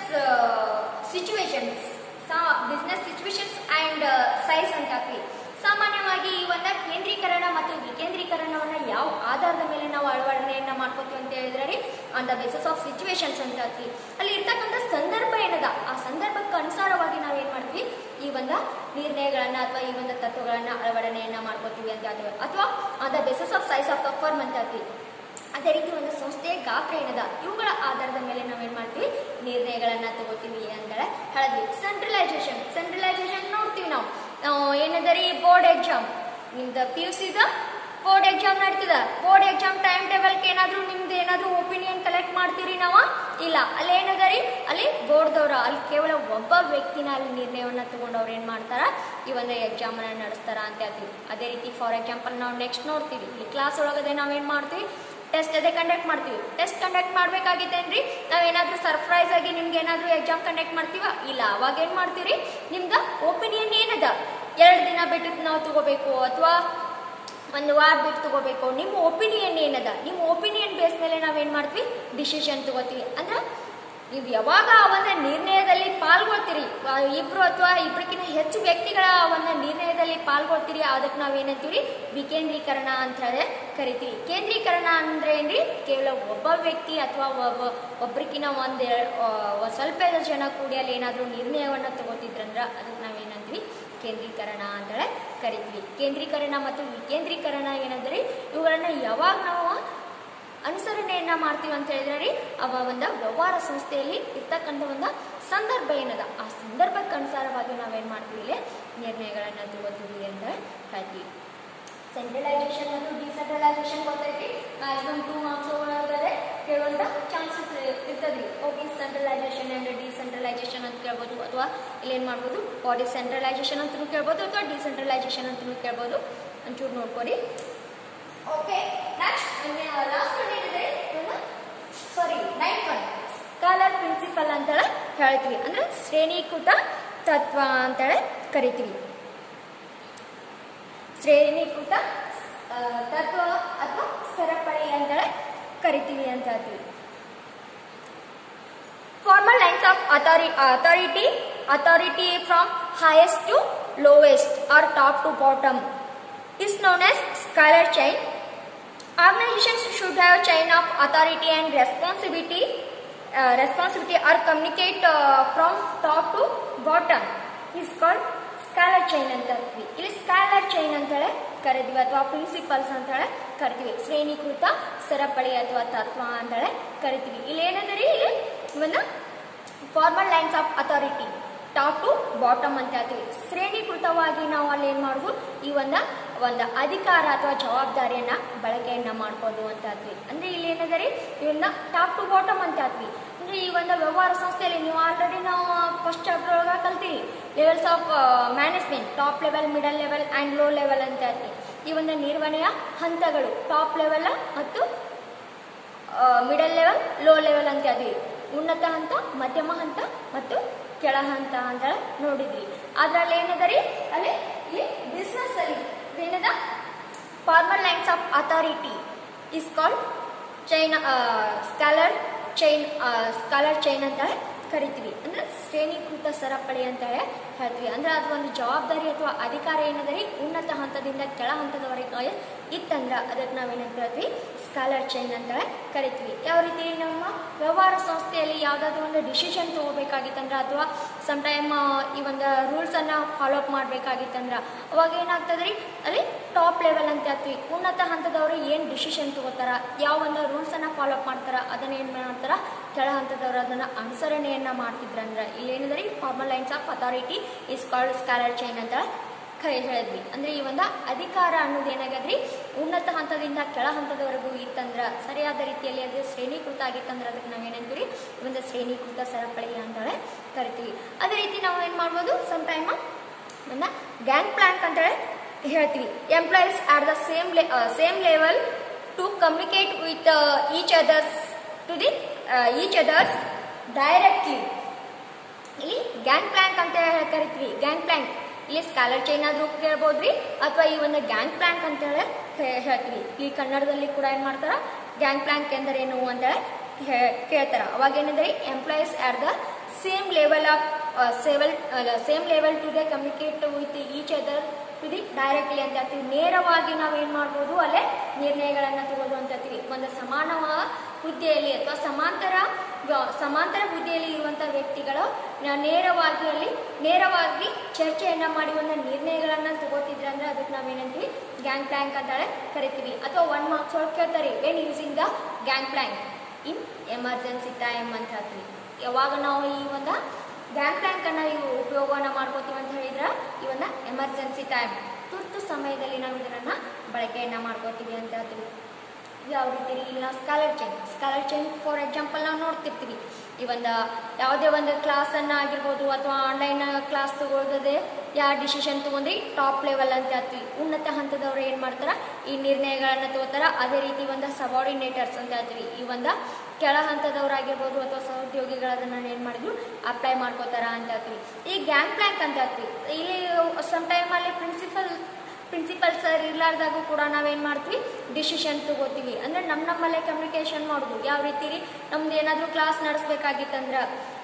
situations business situations and size ಅಂತ ಹಾಕ್ತೀವಿ ಸಾಮಾನ್ಯವಾಗಿ ಈ ಒಂದು ಕೇಂದ್ರೀಕರಣ ಮತ್ತು ವಿಕೇಂದ್ರೀಕರಣವನ್ನ ಯಾವ ಆಧಾರದ ಮೇಲೆ ನಾವು ಅಳವಡನೆಯನ್ನ ಮಾಡ್ಕೋತೀವಿ ಅಂತ ಹೇಳಿದ್ರೆ ರೀ on the basis of situations ಅಂತ ಹೇಳ್ತೀವಿ ಅಲ್ಲಿ ಇರ್ತಕ್ಕಂಥ ಸಂದರ್ಭ ಏನದ ಆ ಸಂದರ್ಭಕ್ಕೆ ಅನುಸಾರವಾಗಿ ನಾವು ಏನ್ ಮಾಡ್ತೀವಿ ಈ ಒಂದು ನಿರ್ಣಯಗಳನ್ನ ಅಥವಾ ಈ ಒಂದು ತತ್ವಗಳನ್ನ ಅಳವಡನೆಯನ್ನ ಮಾಡ್ಕೋತೀವಿ ಅಂತ ಹೇಳ್ತೀವಿ ಅಥವಾ on the basis of size of the firm ಅಂತ ಹೇಳ್ತೀವಿ ಅದೇ ರೀತಿ ಒಂದು ಸಂಸ್ಥೆಯ ಗಾತ್ರ ಏನದ ಇವುಗಳ ಆಧಾರದ ಮೇಲೆ ನಾವೇನ್ ಮಾಡ್ತೀವಿ ನಿರ್ಣಯಗಳನ್ನ ತಗೋತೀವಿ ಅಂತ ಹೇಳಿದ್ವಿ ಸೆಂಟ್ರಲೈಸೇಷನ್ ಸೆಂಟ್ರಲೈಸೇಷನ್ ನೋಡ್ತೀವಿ ನಾವು ನಾವು ಏನದರಿ ಬೋರ್ಡ್ ಎಕ್ಸಾಮ್ ನಿಮ್ದು ಪಿ ಯು ಸಿದ ಬೋರ್ಡ್ ಎಕ್ಸಾಮ್ ನಡೀತದ ಬೋರ್ಡ್ ಎಕ್ಸಾಮ್ ಟೈಮ್ ಟೇಬಲ್ಗೆ ಏನಾದರೂ ನಿಮ್ದು ಏನಾದರೂ ಒಪಿನಿಯನ್ ಕಲೆಕ್ಟ್ ಮಾಡ್ತೀರಿ ನಾವು ಇಲ್ಲ ಅಲ್ಲಿ ಏನದ ರೀ ಅಲ್ಲಿ ಬೋರ್ಡ್ದವ್ರ ಅಲ್ಲಿ ಕೇವಲ ಒಬ್ಬ ವ್ಯಕ್ತಿನ ಅಲ್ಲಿ ನಿರ್ಣಯವನ್ನ ತಗೊಂಡು ಅವ್ರು ಏನು ಮಾಡ್ತಾರ ಈ ಒಂದು ಎಕ್ಸಾಮನ್ನ ನಡೆಸ್ತಾರ ಅಂತ ಹೇಳ್ತೀವಿ ಅದೇ ರೀತಿ ಫಾರ್ ಎಕ್ಸಾಂಪಲ್ ನಾವು ನೆಕ್ಸ್ಟ್ ನೋಡ್ತೀವಿ ಈ ಕ್ಲಾಸ್ ಒಳಗಡೆ ನಾವೇನು ಮಾಡ್ತೀವಿ ಟೆಸ್ಟ್ ಅದೇ ಕಂಡಕ್ಟ್ ಮಾಡ್ತೀವಿ ಟೆಸ್ಟ್ ಕಂಡಕ್ಟ್ ಮಾಡ್ಬೇಕಾಗಿತ್ತೇನ್ರಿ ನಾವೇನಾದ್ರೂ ಸರ್ಪ್ರೈಸ್ ಆಗಿ ನಿಮ್ಗೆ ಏನಾದ್ರೂ ಎಕ್ಸಾಮ್ ಕಂಡಕ್ಟ್ ಮಾಡ್ತೀವ ಇಲ್ಲ ಅವಾಗ ಏನು ಮಾಡ್ತೀರಿ ನಿಮ್ದು ಒಪಿನಿಯನ್ ಏನದ ಎರಡು ದಿನ ಬಿಟ್ಟು ನಾವು ತಗೋಬೇಕು ಅಥವಾ ಒಂದು ವಾರ ಬಿಟ್ಟು ತಗೋಬೇಕು ನಿಮ್ಮ ಒಪಿನಿಯನ್ ಏನದ ನಿಮ್ಮ ಒಪಿನಿಯನ್ ಬೇಸ್ ಮೇಲೆ ನಾವೇನು ಮಾಡ್ತೀವಿ ಡಿಸಿಷನ್ ತಗೋತೀವಿ ಅಂದ್ರೆ ನೀವು ಯಾವಾಗ ಆ ಒಂದು ನಿರ್ಣಯದಲ್ಲಿ ಪಾಲ್ಗೊಳ್ತೀರಿ ಆ ಇಬ್ರು ಅಥವಾ ಇಬ್ಬರಿಗಿಂತ ಹೆಚ್ಚು ವ್ಯಕ್ತಿಗಳ ಆ ಒಂದು ನಿರ್ಣಯದಲ್ಲಿ ಪಾಲ್ಗೊಳ್ತೀರಿ ಅದಕ್ಕೆ ನಾವೇನಂತೀವಿ ವಿಕೇಂದ್ರೀಕರಣ ಅಂತ ಹೇಳಿ ಕರಿತೀವಿ ಕೇಂದ್ರೀಕರಣ ಅಂದ್ರೆ ಏನ್ರಿ ಕೇವಲ ಒಬ್ಬ ವ್ಯಕ್ತಿ ಅಥವಾ ಒಬ್ಬ ಒಬ್ರಿಗಿನ ಒಂದು ಸ್ವಲ್ಪ ಜನ ಕೂಡಿ ಅಲ್ಲಿ ಏನಾದರೂ ನಿರ್ಣಯವನ್ನು ತಗೋತಿದ್ರಂದ್ರೆ ಅದಕ್ಕೆ ನಾವೇನಂತೀವಿ ಕೇಂದ್ರೀಕರಣ ಅಂತೇಳಿ ಕರಿತೀವಿ ಕೇಂದ್ರೀಕರಣ ಮತ್ತು ವಿಕೇಂದ್ರೀಕರಣ ಏನಂದ್ರೆ ಇವುಗಳನ್ನ ಯಾವಾಗ ನಾವು ಅನುಸರಣೆಯನ್ನ ಮಾಡ್ತೀವಿ ಅಂತ ಹೇಳಿದ್ರೆ ರೀ ಅವ ಒಂದು ವ್ಯವಹಾರ ಸಂಸ್ಥೆಯಲ್ಲಿ ಇರ್ತಕ್ಕಂಥ ಒಂದು ಸಂದರ್ಭ ಏನದ ಆ ಸಂದರ್ಭಕ್ಕೆ ಅನುಸಾರವಾಗಿ ನಾವೇನು ಮಾಡ್ತೀವಿ ಇಲ್ಲಿ ನಿರ್ಣಯಗಳನ್ನು ತಗೋತೀವಿ ಅಂತ ಹೇಳ್ತೀವಿ ಸೆಂಟ್ರಲೈಸೇಷನ್ ಮತ್ತು ಡಿಸೆಂಟ್ರಲೈಸೇಷನ್ ಗೊತ್ತೈತಿ ಮ್ಯಾಕ್ಸಿಮಮ್ ಟೂ ಮಾರ್ಕ್ಸ್ ಒಳಗಡೆ ಕೇಳುವಂಥ ಚಾನ್ಸಸ್ ಇರ್ತದ್ರಿ ಓಕೆ ಸೆಂಟ್ರಲೈಸೇಷನ್ ಆ್ಯಂಡ್ ಡಿಸೆಂಟ್ರಲೈಸೇಷನ್ ಅಂತ ಕೇಳ್ಬೋದು ಅಥವಾ ಇಲ್ಲೇನು ಮಾಡ್ಬೋದು ವಾಟ್ ಇಸ್ ಸೆಂಟ್ರಲೈಸೇಷನ್ ಅಂತಲೂ ಕೇಳ್ಬೋದು ಅಥವಾ ಡಿಸೆಂಟ್ರಲೈಸೇಷನ್ ಅಂತಲೂ ಕೇಳ್ಬೋದು ಒಂಚೂರು ನೋಡ್ಕೊಡಿ ಓಕೆ ನೆಕ್ಸ್ಟ್ ಲಾಸ್ಟ್ ಒನ್ ಏನಿದೆ sorry ninth one scalar principle ಅಂತೇಳಿ ಹೇಳ್ತೀವಿ ಅಂದ್ರೆ ಶ್ರೇಣೀಕೃತ ತತ್ವ ಅಂತೇಳಿ ಕರಿತೀವಿ ಶ್ರೇಣೀಕೃತ ಆ, ತತ್ವ ಅಥವಾ ಸರಪಳಿ ಅಂತೇಳಿ ಕರಿತೀವಿ ಅಂತ ಹೇಳ್ತೀವಿ formal lines of authority, authority authority from highest to lowest or top to bottom is known as scalar chain organizations should have chain of authority and responsibility uh, responsibility or communicate uh, from top to bottom is called scalar chain ಅಂತ ಹೇಳ್ತೀವಿ ಇಲ್ಲಿ scalar chain ಅಂತೇಳಿ ಕರಿತೀವಿ ಅಥವಾ principles ಅಂತೇಳಿ ಕರಿತೀವಿ ಶ್ರೇಣೀಕೃತ ಸರಪಳಿ ಅಥವಾ ತತ್ವ ಅಂತೇಳಿ ಕರಿತೀವಿ ಇಲ್ಲಿ ಏನಂದ್ರೆ ಇಲ್ಲಿ ಇವನ್ನ formal lines of authority top to bottom ಅಂತ ಹೇಳ್ತೀವಿ ಶ್ರೇಣೀಕೃತವಾಗಿ ನಾವು ಅಲ್ಲಿ ಏನು ಮಾಡೋದು ಈ ಒಂದು ಒಂದು ಅಧಿಕಾರ ಅಥವಾ ಜವಾಬ್ದಾರಿಯನ್ನ ಬಳಕೆಯನ್ನ ಮಾಡ್ಬೋದು ಅಂತ ಹೇಳ್ತೀವಿ ಅಂದ್ರೆ ಇಲ್ಲಿ ಏನಂದ್ರೆ ಇವನ್ನ ಟಾಪ್ ಟು ಬಾಟಮ್ ಅಂತ ಹೇಳ್ತೀವಿ ಅಂದ್ರೆ ಈ ಒಂದು ವ್ಯವಹಾರ ಸಂಸ್ಥೆಯಲ್ಲಿ ನೀವು ಆಲ್ರೆಡಿ ನಾವು ಫಸ್ಟ್ ಚಾಪ್ಟರ್ ಒಳಗೆ ಕಲ್ತೀವಿ levels of management top level middle level and low level ಅಂತ ಹೇಳ್ತೀವಿ ಈ ಒಂದು ನಿರ್ವಹಣೆಯ ಹಂತಗಳು ಟಾಪ್ ಲೆವೆಲ್ ಮತ್ತು ಮಿಡಲ್ ಲೆವೆಲ್ ಲೋ ಲೆವೆಲ್ ಅಂತ ಹೇಳ್ತೀವಿ ಉನ್ನತ ಹಂತ ಮಧ್ಯಮ ಹಂತ ಮತ್ತು ಕೆಳ ಹಂತ ಅಂತ ನೋಡಿದ್ವಿ ಅದ್ರಲ್ಲಿ ಏನದ ರೀ ಅಲ್ಲಿ ಇಲ್ಲಿ ಬಿಸ್ನೆಸ್ ಅಲ್ಲಿ ಏನದ formal lines of authority is called chain scalar chain scalar chain ಅಂತ ಕರಿತೀವಿ ಅಂದ್ರೆ ಶ್ರೇಣೀಕೃತ ಸರಪಳಿ ಅಂತ ಹೇಳ್ತೀವಿ ಅಂದ್ರೆ ಅದು ಒಂದು ಜವಾಬ್ದಾರಿ ಅಥವಾ ಅಧಿಕಾರ ಏನದ ರೀ ಉನ್ನತ ಹಂತದಿಂದ ಕೆಳ ಹಂತದವರೆಗೆ ಇತ್ತಂದ್ರೆ ಅದಕ್ಕೆ ನಾವೇನಂತ ಹೇಳ್ತೀವಿ ಸ್ಕಾಲರ್ ಚೈನ್ ಅಂತ ಕರಿತೀವಿ ಯಾವ ರೀತಿ ನಮ್ಮ ವ್ಯವಹಾರ ಸಂಸ್ಥೆಯಲ್ಲಿ ಯಾವುದಾದ್ರೂ ಒಂದು ಡಿಸಿಷನ್ ತೊಗೋಬೇಕಾಗಿತ್ತಂದ್ರೆ ಅಥವಾ ಸಮ್ ಟೈಮ್ ಈ ಒಂದು ರೂಲ್ಸನ್ನು ಫಾಲೋ ಅಪ್ ಮಾಡಬೇಕಾಗಿತ್ತಂದ್ರೆ ಅವಾಗ ಏನಾಗ್ತದೆ ರೀ ಅಲ್ಲಿ ಟಾಪ್ ಲೆವೆಲ್ ಅಂತ ಹೇಳ್ತೀವಿ ಉನ್ನತ ಹಂತದವರು ಏನು ಡಿಸಿಷನ್ ತಗೋತಾರ ಯಾವ ಒಂದು ರೂಲ್ಸನ್ನು ಫಾಲೋ ಅಪ್ ಮಾಡ್ತಾರ ಅದನ್ನ ಏನು ಮಾಡ್ತಾರ ಕೆಳ ಹಂತದವರು ಅದನ್ನು ಅನುಸರಣೆಯನ್ನು ಮಾಡ್ತಿದ್ರಂದ್ರೆ ಇಲ್ಲೇನಿದೆ ರೀ formal lines of authority is called scalar chain ಅಂತ ಕೈ ಹೇಳಿದ್ವಿ ಅಂದ್ರೆ ಈ ಒಂದು ಅಧಿಕಾರ ಅನ್ನೋದು ಏನಾಗದ್ರಿ ಉನ್ನತ ಹಂತದಿಂದ ಕೆಳ ಹಂತದವರೆಗೂ ಇತ್ತಂದ್ರ ಸರಿಯಾದ ರೀತಿಯಲ್ಲಿ ಅದು ಶ್ರೇಣೀಕೃತ ಆಗಿತ್ತಂದ್ರೆ ಅದಕ್ಕೆ ನಾವೇನಂತೀವಿ ಒಂದು ಶ್ರೇಣೀಕೃತ ಸರಪಳಿ ಅಂತೇಳಿ ಕರಿತೀವಿ ಅದೇ ರೀತಿ ನಾವು ಏನು ಮಾಡ್ಬೋದು ಸಮ್ ಟೈಮ್ ನನ್ನ ಗ್ಯಾಂಗ್ ಪ್ಲಾಂಕ್ ಅಂತೇಳಿ ಹೇಳ್ತೀವಿ employees are the same same level to communicate with each others to the each others directly ಇಲ್ಲಿ ಗ್ಯಾಂಗ್ ಪ್ಲಾಂಕ್ ಅಂತ ಹೇಳಿ ಕರಿತೀವಿ ಗ್ಯಾಂಗ್ ಪ್ಲಾಂಕ್ ಇಲ್ಲಿ ಸ್ಕಾಲರ್ ಚೈನ್ ಆದ್ರೂ ಕೇಳ್ಬೋದ್ರಿ ಅಥವಾ ಈ ಒಂದು ಗ್ಯಾಂಗ್ ಪ್ಲಾಂಕ್ ಅಂತ ಹೇಳಿ ಹೇ- ಹೇಳ್ತೀವಿ ಈ ಕನ್ನಡದಲ್ಲಿ ಕೂಡ ಏನ್ ಮಾಡ್ತಾರ ಗ್ಯಾಂಗ್ ಪ್ಲಾಂಕ್ ಎಂದರೇನು ಅಂತ ಹೇಳಿ ಹೇ- ಕೇಳ್ತಾರ ಅವಾಗ ಏನಂದ್ರೆ employees are the same level of several same level to they communicate with each other to the directly ಅಂತ ಹೇಳ್ತೀವಿ ನೇರವಾಗಿ ನಾವೇನ್ ಮಾಡ್ಬೋದು ಅಲ್ಲೇ ನಿರ್ಣಯಗಳನ್ನ ತಗೋದು ಅಂತ ಹೇಳ್ತೀವಿ ಒಂದು ಸಮಾನ ಹುದ್ದೆಯಲ್ಲಿ ಅಥವಾ ಸಮಾಂತರ ವ- ಸಮಾಂತರ ಹುದ್ದೆಯಲ್ಲಿ ಇರುವಂತಹ ವ್ಯಕ್ತಿಗಳು ನ- ನೇರವಾಗಿ ಅಲ್ಲಿ ನೇರವಾಗಿ ಚರ್ಚೆಯನ್ನ ಮಾಡಿ ಒಂದು ನಿರ್ಣಯಗಳನ್ನ ತಗೋತಿದ್ರೆ ಅಂದ್ರೆ ಅದಕ್ಕೆ ನಾವೇನಂತೀವಿ ಗ್ಯಾಂಗ್ ಪ್ಲಾಂಕ್ ಅಂತ ಹೇಳಿ ಕರಿತೀವಿ ಅಥವಾ ಒನ್ ಮಾರ್ಕ್ಸ್ ಒಳಗೆ ಕೇಳ್ತಾರೆ when using the gang plank in emergency time ಅಂತ ಹೇಳ್ತೀವಿ ಯಾವಾಗ ನಾವು ಈ ಒಂದು ಗ್ಯಾಂಗ್ ಪ್ಲಾಂಕ್ ಅನ್ನ ಇವು ಉಪಯೋಗವನ್ನ ಮಾಡ್ಕೋತೀವಿ ಅಂತ ಹೇಳಿದ್ರೆ ಈ ಒಂದು ಎಮರ್ಜೆನ್ಸಿ ಟೈಮ್ ತುರ್ತು ಸಮಯದಲ್ಲಿ ನಾವು ಇದನ್ನ ಬಳಕೆಯನ್ನ ಮಾಡ್ಕೋತೀವಿ ಅಂತ ಹೇಳ್ತೀವಿ ಯಾವ ರೀತಿ ರೀ ಇಲ್ಲಿ ನಾವು scalar chain scalar chain for example ನಾವು ನೋಡ್ತಿರ್ತೀವಿ ಈ ಒಂದು ಯಾವುದೇ ಒಂದು ಕ್ಲಾಸನ್ನು ಆಗಿರ್ಬೋದು ಅಥವಾ ಆನ್ಲೈನ್ ಕ್ಲಾಸ್ ತಗೊಳ್ಳೋದೇ ಯಾವ ಡಿಸಿಷನ್ ತೊಗೊಂಡ್ರಿ ಟಾಪ್ ಲೆವೆಲ್ ಅಂತ ಹೇಳ್ತೀವಿ ಉನ್ನತ ಹಂತದವ್ರು ಏನು ಮಾಡ್ತಾರೆ ಈ ನಿರ್ಣಯಗಳನ್ನು ತಗೋತಾರ ಅದೇ ರೀತಿ ಒಂದು ಸಬಾರ್ಡಿನೇಟರ್ಸ್ ಅಂತ ಹೇಳ್ತೀವಿ ಈ ಒಂದು ಕೆಳ ಹಂತದವರಾಗಿರ್ಬೋದು ಅಥವಾ ಸಹೋದ್ಯೋಗಿಗಳದನ್ನ ಏನು ಮಾಡಿದ್ರು ಅಪ್ಲೈ ಮಾಡ್ಕೋತಾರ ಅಂತ ಹೇಳ್ತೀವಿ ಈ ಗ್ಯಾಂಗ್ ಪ್ಲ್ಯಾಂಕ್ ಅಂತ ಹೇಳ್ತೀವಿ ಇಲ್ಲಿ ಸಮ್ ಟೈಮಲ್ಲಿ ಪ್ರಿನ್ಸಿಪಲ್ ಪ್ರಿನ್ಸಿಪಲ್ ಸರ್ ಇರ್ಲಾರ್ದಾಗೂ ಕೂಡ ನಾವೇನು ಮಾಡ್ತೀವಿ ಡಿಸಿಷನ್ ತಗೋತೀವಿ ಅಂದರೆ ನಮ್ಮ ನಮ್ಮಲ್ಲೇ ಕಮ್ಯುನಿಕೇಷನ್ ಮಾಡೋದು ಯಾವ ರೀತಿ ರೀ ನಮ್ದು ಏನಾದರೂ ಕ್ಲಾಸ್ ನಡೆಸ್ಬೇಕಾಗಿತ್ತಂದ್ರೆ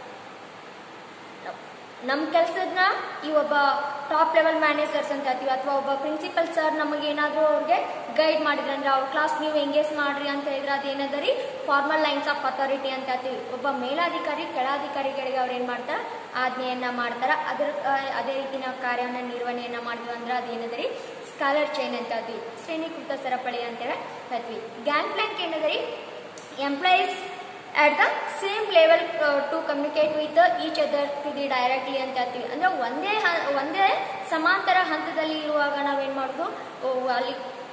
ನಮ್ಮ ಕೆಲಸದನ್ನ ಈ ಒಬ್ಬ ಟಾಪ್ ಲೆವೆಲ್ ಮ್ಯಾನೇಜರ್ಸ್ ಅಂತ ಹೇಳ್ತೀವಿ ಅಥವಾ ಒಬ್ಬ ಪ್ರಿನ್ಸಿಪಲ್ ಸರ್ ನಮಗೆ ಏನಾದರೂ ಅವ್ರಿಗೆ ಗೈಡ್ ಮಾಡಿದ್ರೆ ಅಂದ್ರೆ ಅವ್ರ ಕ್ಲಾಸ್ ನೀವು ಎಂಗೇಜ್ ಮಾಡ್ರಿ ಅಂತ ಹೇಳಿದ್ರೆ ಅದೇನದ ರೀ ಫಾರ್ಮಲ್ ಲೈನ್ಸ್ ಆಫ್ ಅಥಾರಿಟಿ ಅಂತ ಹೇಳ್ತೀವಿ ಒಬ್ಬ ಮೇಲಾಧಿಕಾರಿ ಕೆಳಾಧಿಕಾರಿಗಳಿಗೆ ಅವ್ರು ಏನು ಮಾಡ್ತಾರೆ ಆಜ್ಞೆಯನ್ನ ಮಾಡ್ತಾರೆ ಅದ್ರ ಆ, ಅದೇ ರೀತಿ ನಾವು ಕಾರ್ಯವನ್ನು ನಿರ್ವಹಣೆಯನ್ನ ಮಾಡಿದ್ವಿ ಅಂದ್ರೆ ಅದೇನದ ರೀ ಸ್ಕಾಲರ್ ಚೈನ್ ಅಂತ ಹೇಳ್ತೀವಿ ಶ್ರೇಣೀಕೃತ ಸರಪಳಿ ಅಂತೇಳಿ ಹೇಳ್ತೀವಿ ಗ್ಯಾಂಗ್ ಪ್ಲ್ಯಾಂಕ್ ಏನದ ರೀ employees at the same level uh, to communicate with uh, each other to the directly ಅಂತ ಹೇಳ್ತೀವಿ ಅಂದ್ರೆ ಒಂದೇ ಹ- ಒಂದೇ ಸಮಾಂತರ ಹಂತದಲ್ಲಿ ಇರುವಾಗ ನಾವೇನು ಮಾಡೋದು ಓ, ಅಲ್ಲಿ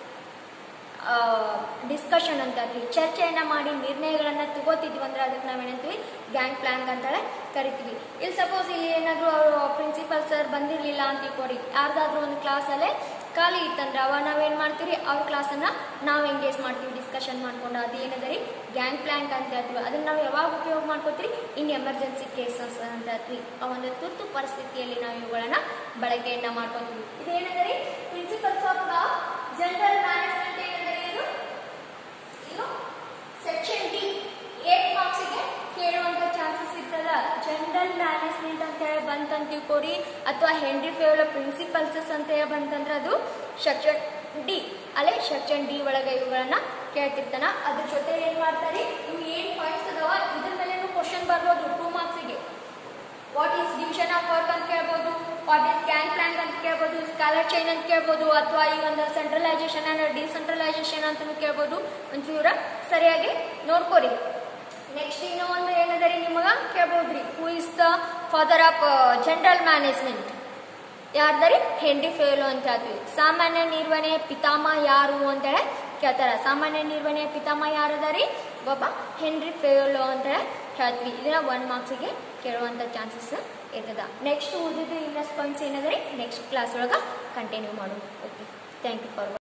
ಡಿಸ್ಕಷನ್ ಅಂತ ಹೇಳ್ತೀವಿ ಚರ್ಚೆಯನ್ನ ಮಾಡಿ ನಿರ್ಣಯಗಳನ್ನ ತಗೋತಿದ್ವಿ ಅಂದ್ರೆ ಅದಕ್ಕೆ ನಾವೇನಂತೀವಿ ಗ್ಯಾಂಗ್ ಪ್ಲಾನ್ ಅಂತೇಳಿ ಕರಿತೀವಿ ಇಲ್ಲಿ ಸಪೋಸ್ ಇಲ್ಲಿ ಏನಾದರೂ ಅವರು ಪ್ರಿನ್ಸಿಪಲ್ ಸರ್ ಬಂದಿರಲಿಲ್ಲ ಅಂತ ತಿಳ್ಕೊಡಿ ಯಾರ್ದಾದ್ರೂ ಒಂದು ಕ್ಲಾಸಲ್ಲೇ ಖಾಲಿ ಇತ್ತಂದ್ರೆ ಅವಾಗ ನಾವೇನು ಮಾಡ್ತೀವಿ ಅವ್ರ ಕ್ಲಾಸನ್ನು ನಾವು ಎಂಗೇಜ್ ಮಾಡ್ತೀವಿ ಡಿಸ್ಕಷನ್ ಮಾಡ್ಕೊಂಡು ಅದು ಏನದ ರೀ ಗ್ಯಾಂಗ್ ಪ್ಲ್ಯಾಂಕ್ ಅಂತ ಹೇಳ್ತೀವಿ ಅದನ್ನ ನಾವು ಯಾವಾಗ ಉಪಯೋಗ ಮಾಡ್ಕೋತೀವಿ ಇನ್ ಎಮರ್ಜೆನ್ಸಿ ಕೇಸಸ್ ಅಂತ ಹೇಳ್ತೀವಿ ಆ ಒಂದು ತುರ್ತು ಪರಿಸ್ಥಿತಿಯಲ್ಲಿ ನಾವು ಇವುಗಳನ್ನ ಬಳಕೆಯನ್ನ ಮಾಡ್ಕೊತೀವಿ ಇದೇನದ ರೀ principles of the general management ಏನಂದರೆ ಇದು ಇದು ಸೆಕ್ಷನ್ ಡಿ ಏಟ್ ಮಾರ್ಕ್ಸಿಗೆ ಕೇಳುವಂತ ಚಾನ್ಸಸ್ ಇರ್ತದ ಜನರಲ್ ಮ್ಯಾನೇಜ್ಮೆಂಟ್ ಅಂತ ಹೇಳಿ ಬಂತಂತ ತಿಳ್ಕೊರಿ ಅಥವಾ ಹೆನ್ರಿ ಫೇವಲ ಪ್ರಿನ್ಸಿಪಲ್ಸಸ್ ಅಂತ ಹೇಳಿ ಬಂತಂದ್ರೆ ಅದು ಸೆಕ್ಷನ್ ಡಿ ಅಲ್ಲೇ ಸೆಕ್ಷನ್ ಡಿ ಒಳಗೆ ಇವುಗಳನ್ನ ಕೇಳ್ತಿರ್ತಾನ ಅದ್ರ ಜೊತೆ ಏನ್ ಮಾಡ್ತಾರೆ ಇವು ಏನ್ ಪಾಯಿಂಟ್ಸ್ ಅದಾವ ಇದ್ರ ಮೇಲೇನು ಕ್ವಶನ್ ಬರ್ಬೋದು ಟೂ ಮಾರ್ಕ್ಸಿಗೆ what is division of work ಅಂತ ಕೇಳ್ಬೋದು ವಾಟ್ ಈಸ್ ಗ್ಯಾಂಗ್ ಪ್ಲಾನ್ ಅಂತ ಕೇಳ್ಬೋದು ಸ್ಕಾಲರ್ ಚೈನ್ ಅಂತ ಕೇಳ್ಬೋದು ಅಥವಾ ಈ ಒಂದು ಸೆಂಟ್ರಲೈಸೇಷನ್ ಅಂಡ್ ಡಿಸೆಂಟ್ರಲೈಸೇಷನ್ ಅಂತ ಕೇಳ್ಬೋದು ಒಂಚೂರ ಸರಿಯಾಗಿ ನೋಡ್ಕೊರಿ ನೆಕ್ಸ್ಟ್ ಇನ್ನೂ ಒಂದು ಏನದ ರೀ ನಿಮಗ ಕೇಳ್ಬೋದ್ರಿ who is the father of general management ಯಾರ್ದಾರಿ ಹೆನ್ರಿ ಫೇಲೋ ಅಂತ ಹೇಳ್ತೀವಿ ಸಾಮಾನ್ಯ ನಿರ್ವಹಣೆಯ ಪಿತಾಮಹ ಯಾರು ಅಂತೇಳಿ ಕೇಳ್ತಾರ ಸಾಮಾನ್ಯ ನಿರ್ವಹಣೆಯ ಪಿತಾಮಹ ಯಾರದಾರಿ ಒಬ್ಬ ಹೆನ್ರಿ ಫೇಲೋ ಅಂತೇಳಿ ಹೇಳ್ತೀವಿ ಇದನ್ನ ಒನ್ ಮಾರ್ಕ್ಸಿಗೆ ಕೇಳುವಂಥ ಚಾನ್ಸಸ್ ಇರ್ತದ ನೆಕ್ಸ್ಟ್ ಉಳಿದಿದ್ದು ಇನ್ನಷ್ಟು ಪಾಯಿಂಟ್ಸ್ ಏನದ ರೀ ನೆಕ್ಸ್ಟ್ ಕ್ಲಾಸ್ ಒಳಗೆ ಕಂಟಿನ್ಯೂ ಮಾಡೋದು ಓಕೆ ಥ್ಯಾಂಕ್ ಯು ಫಾರ್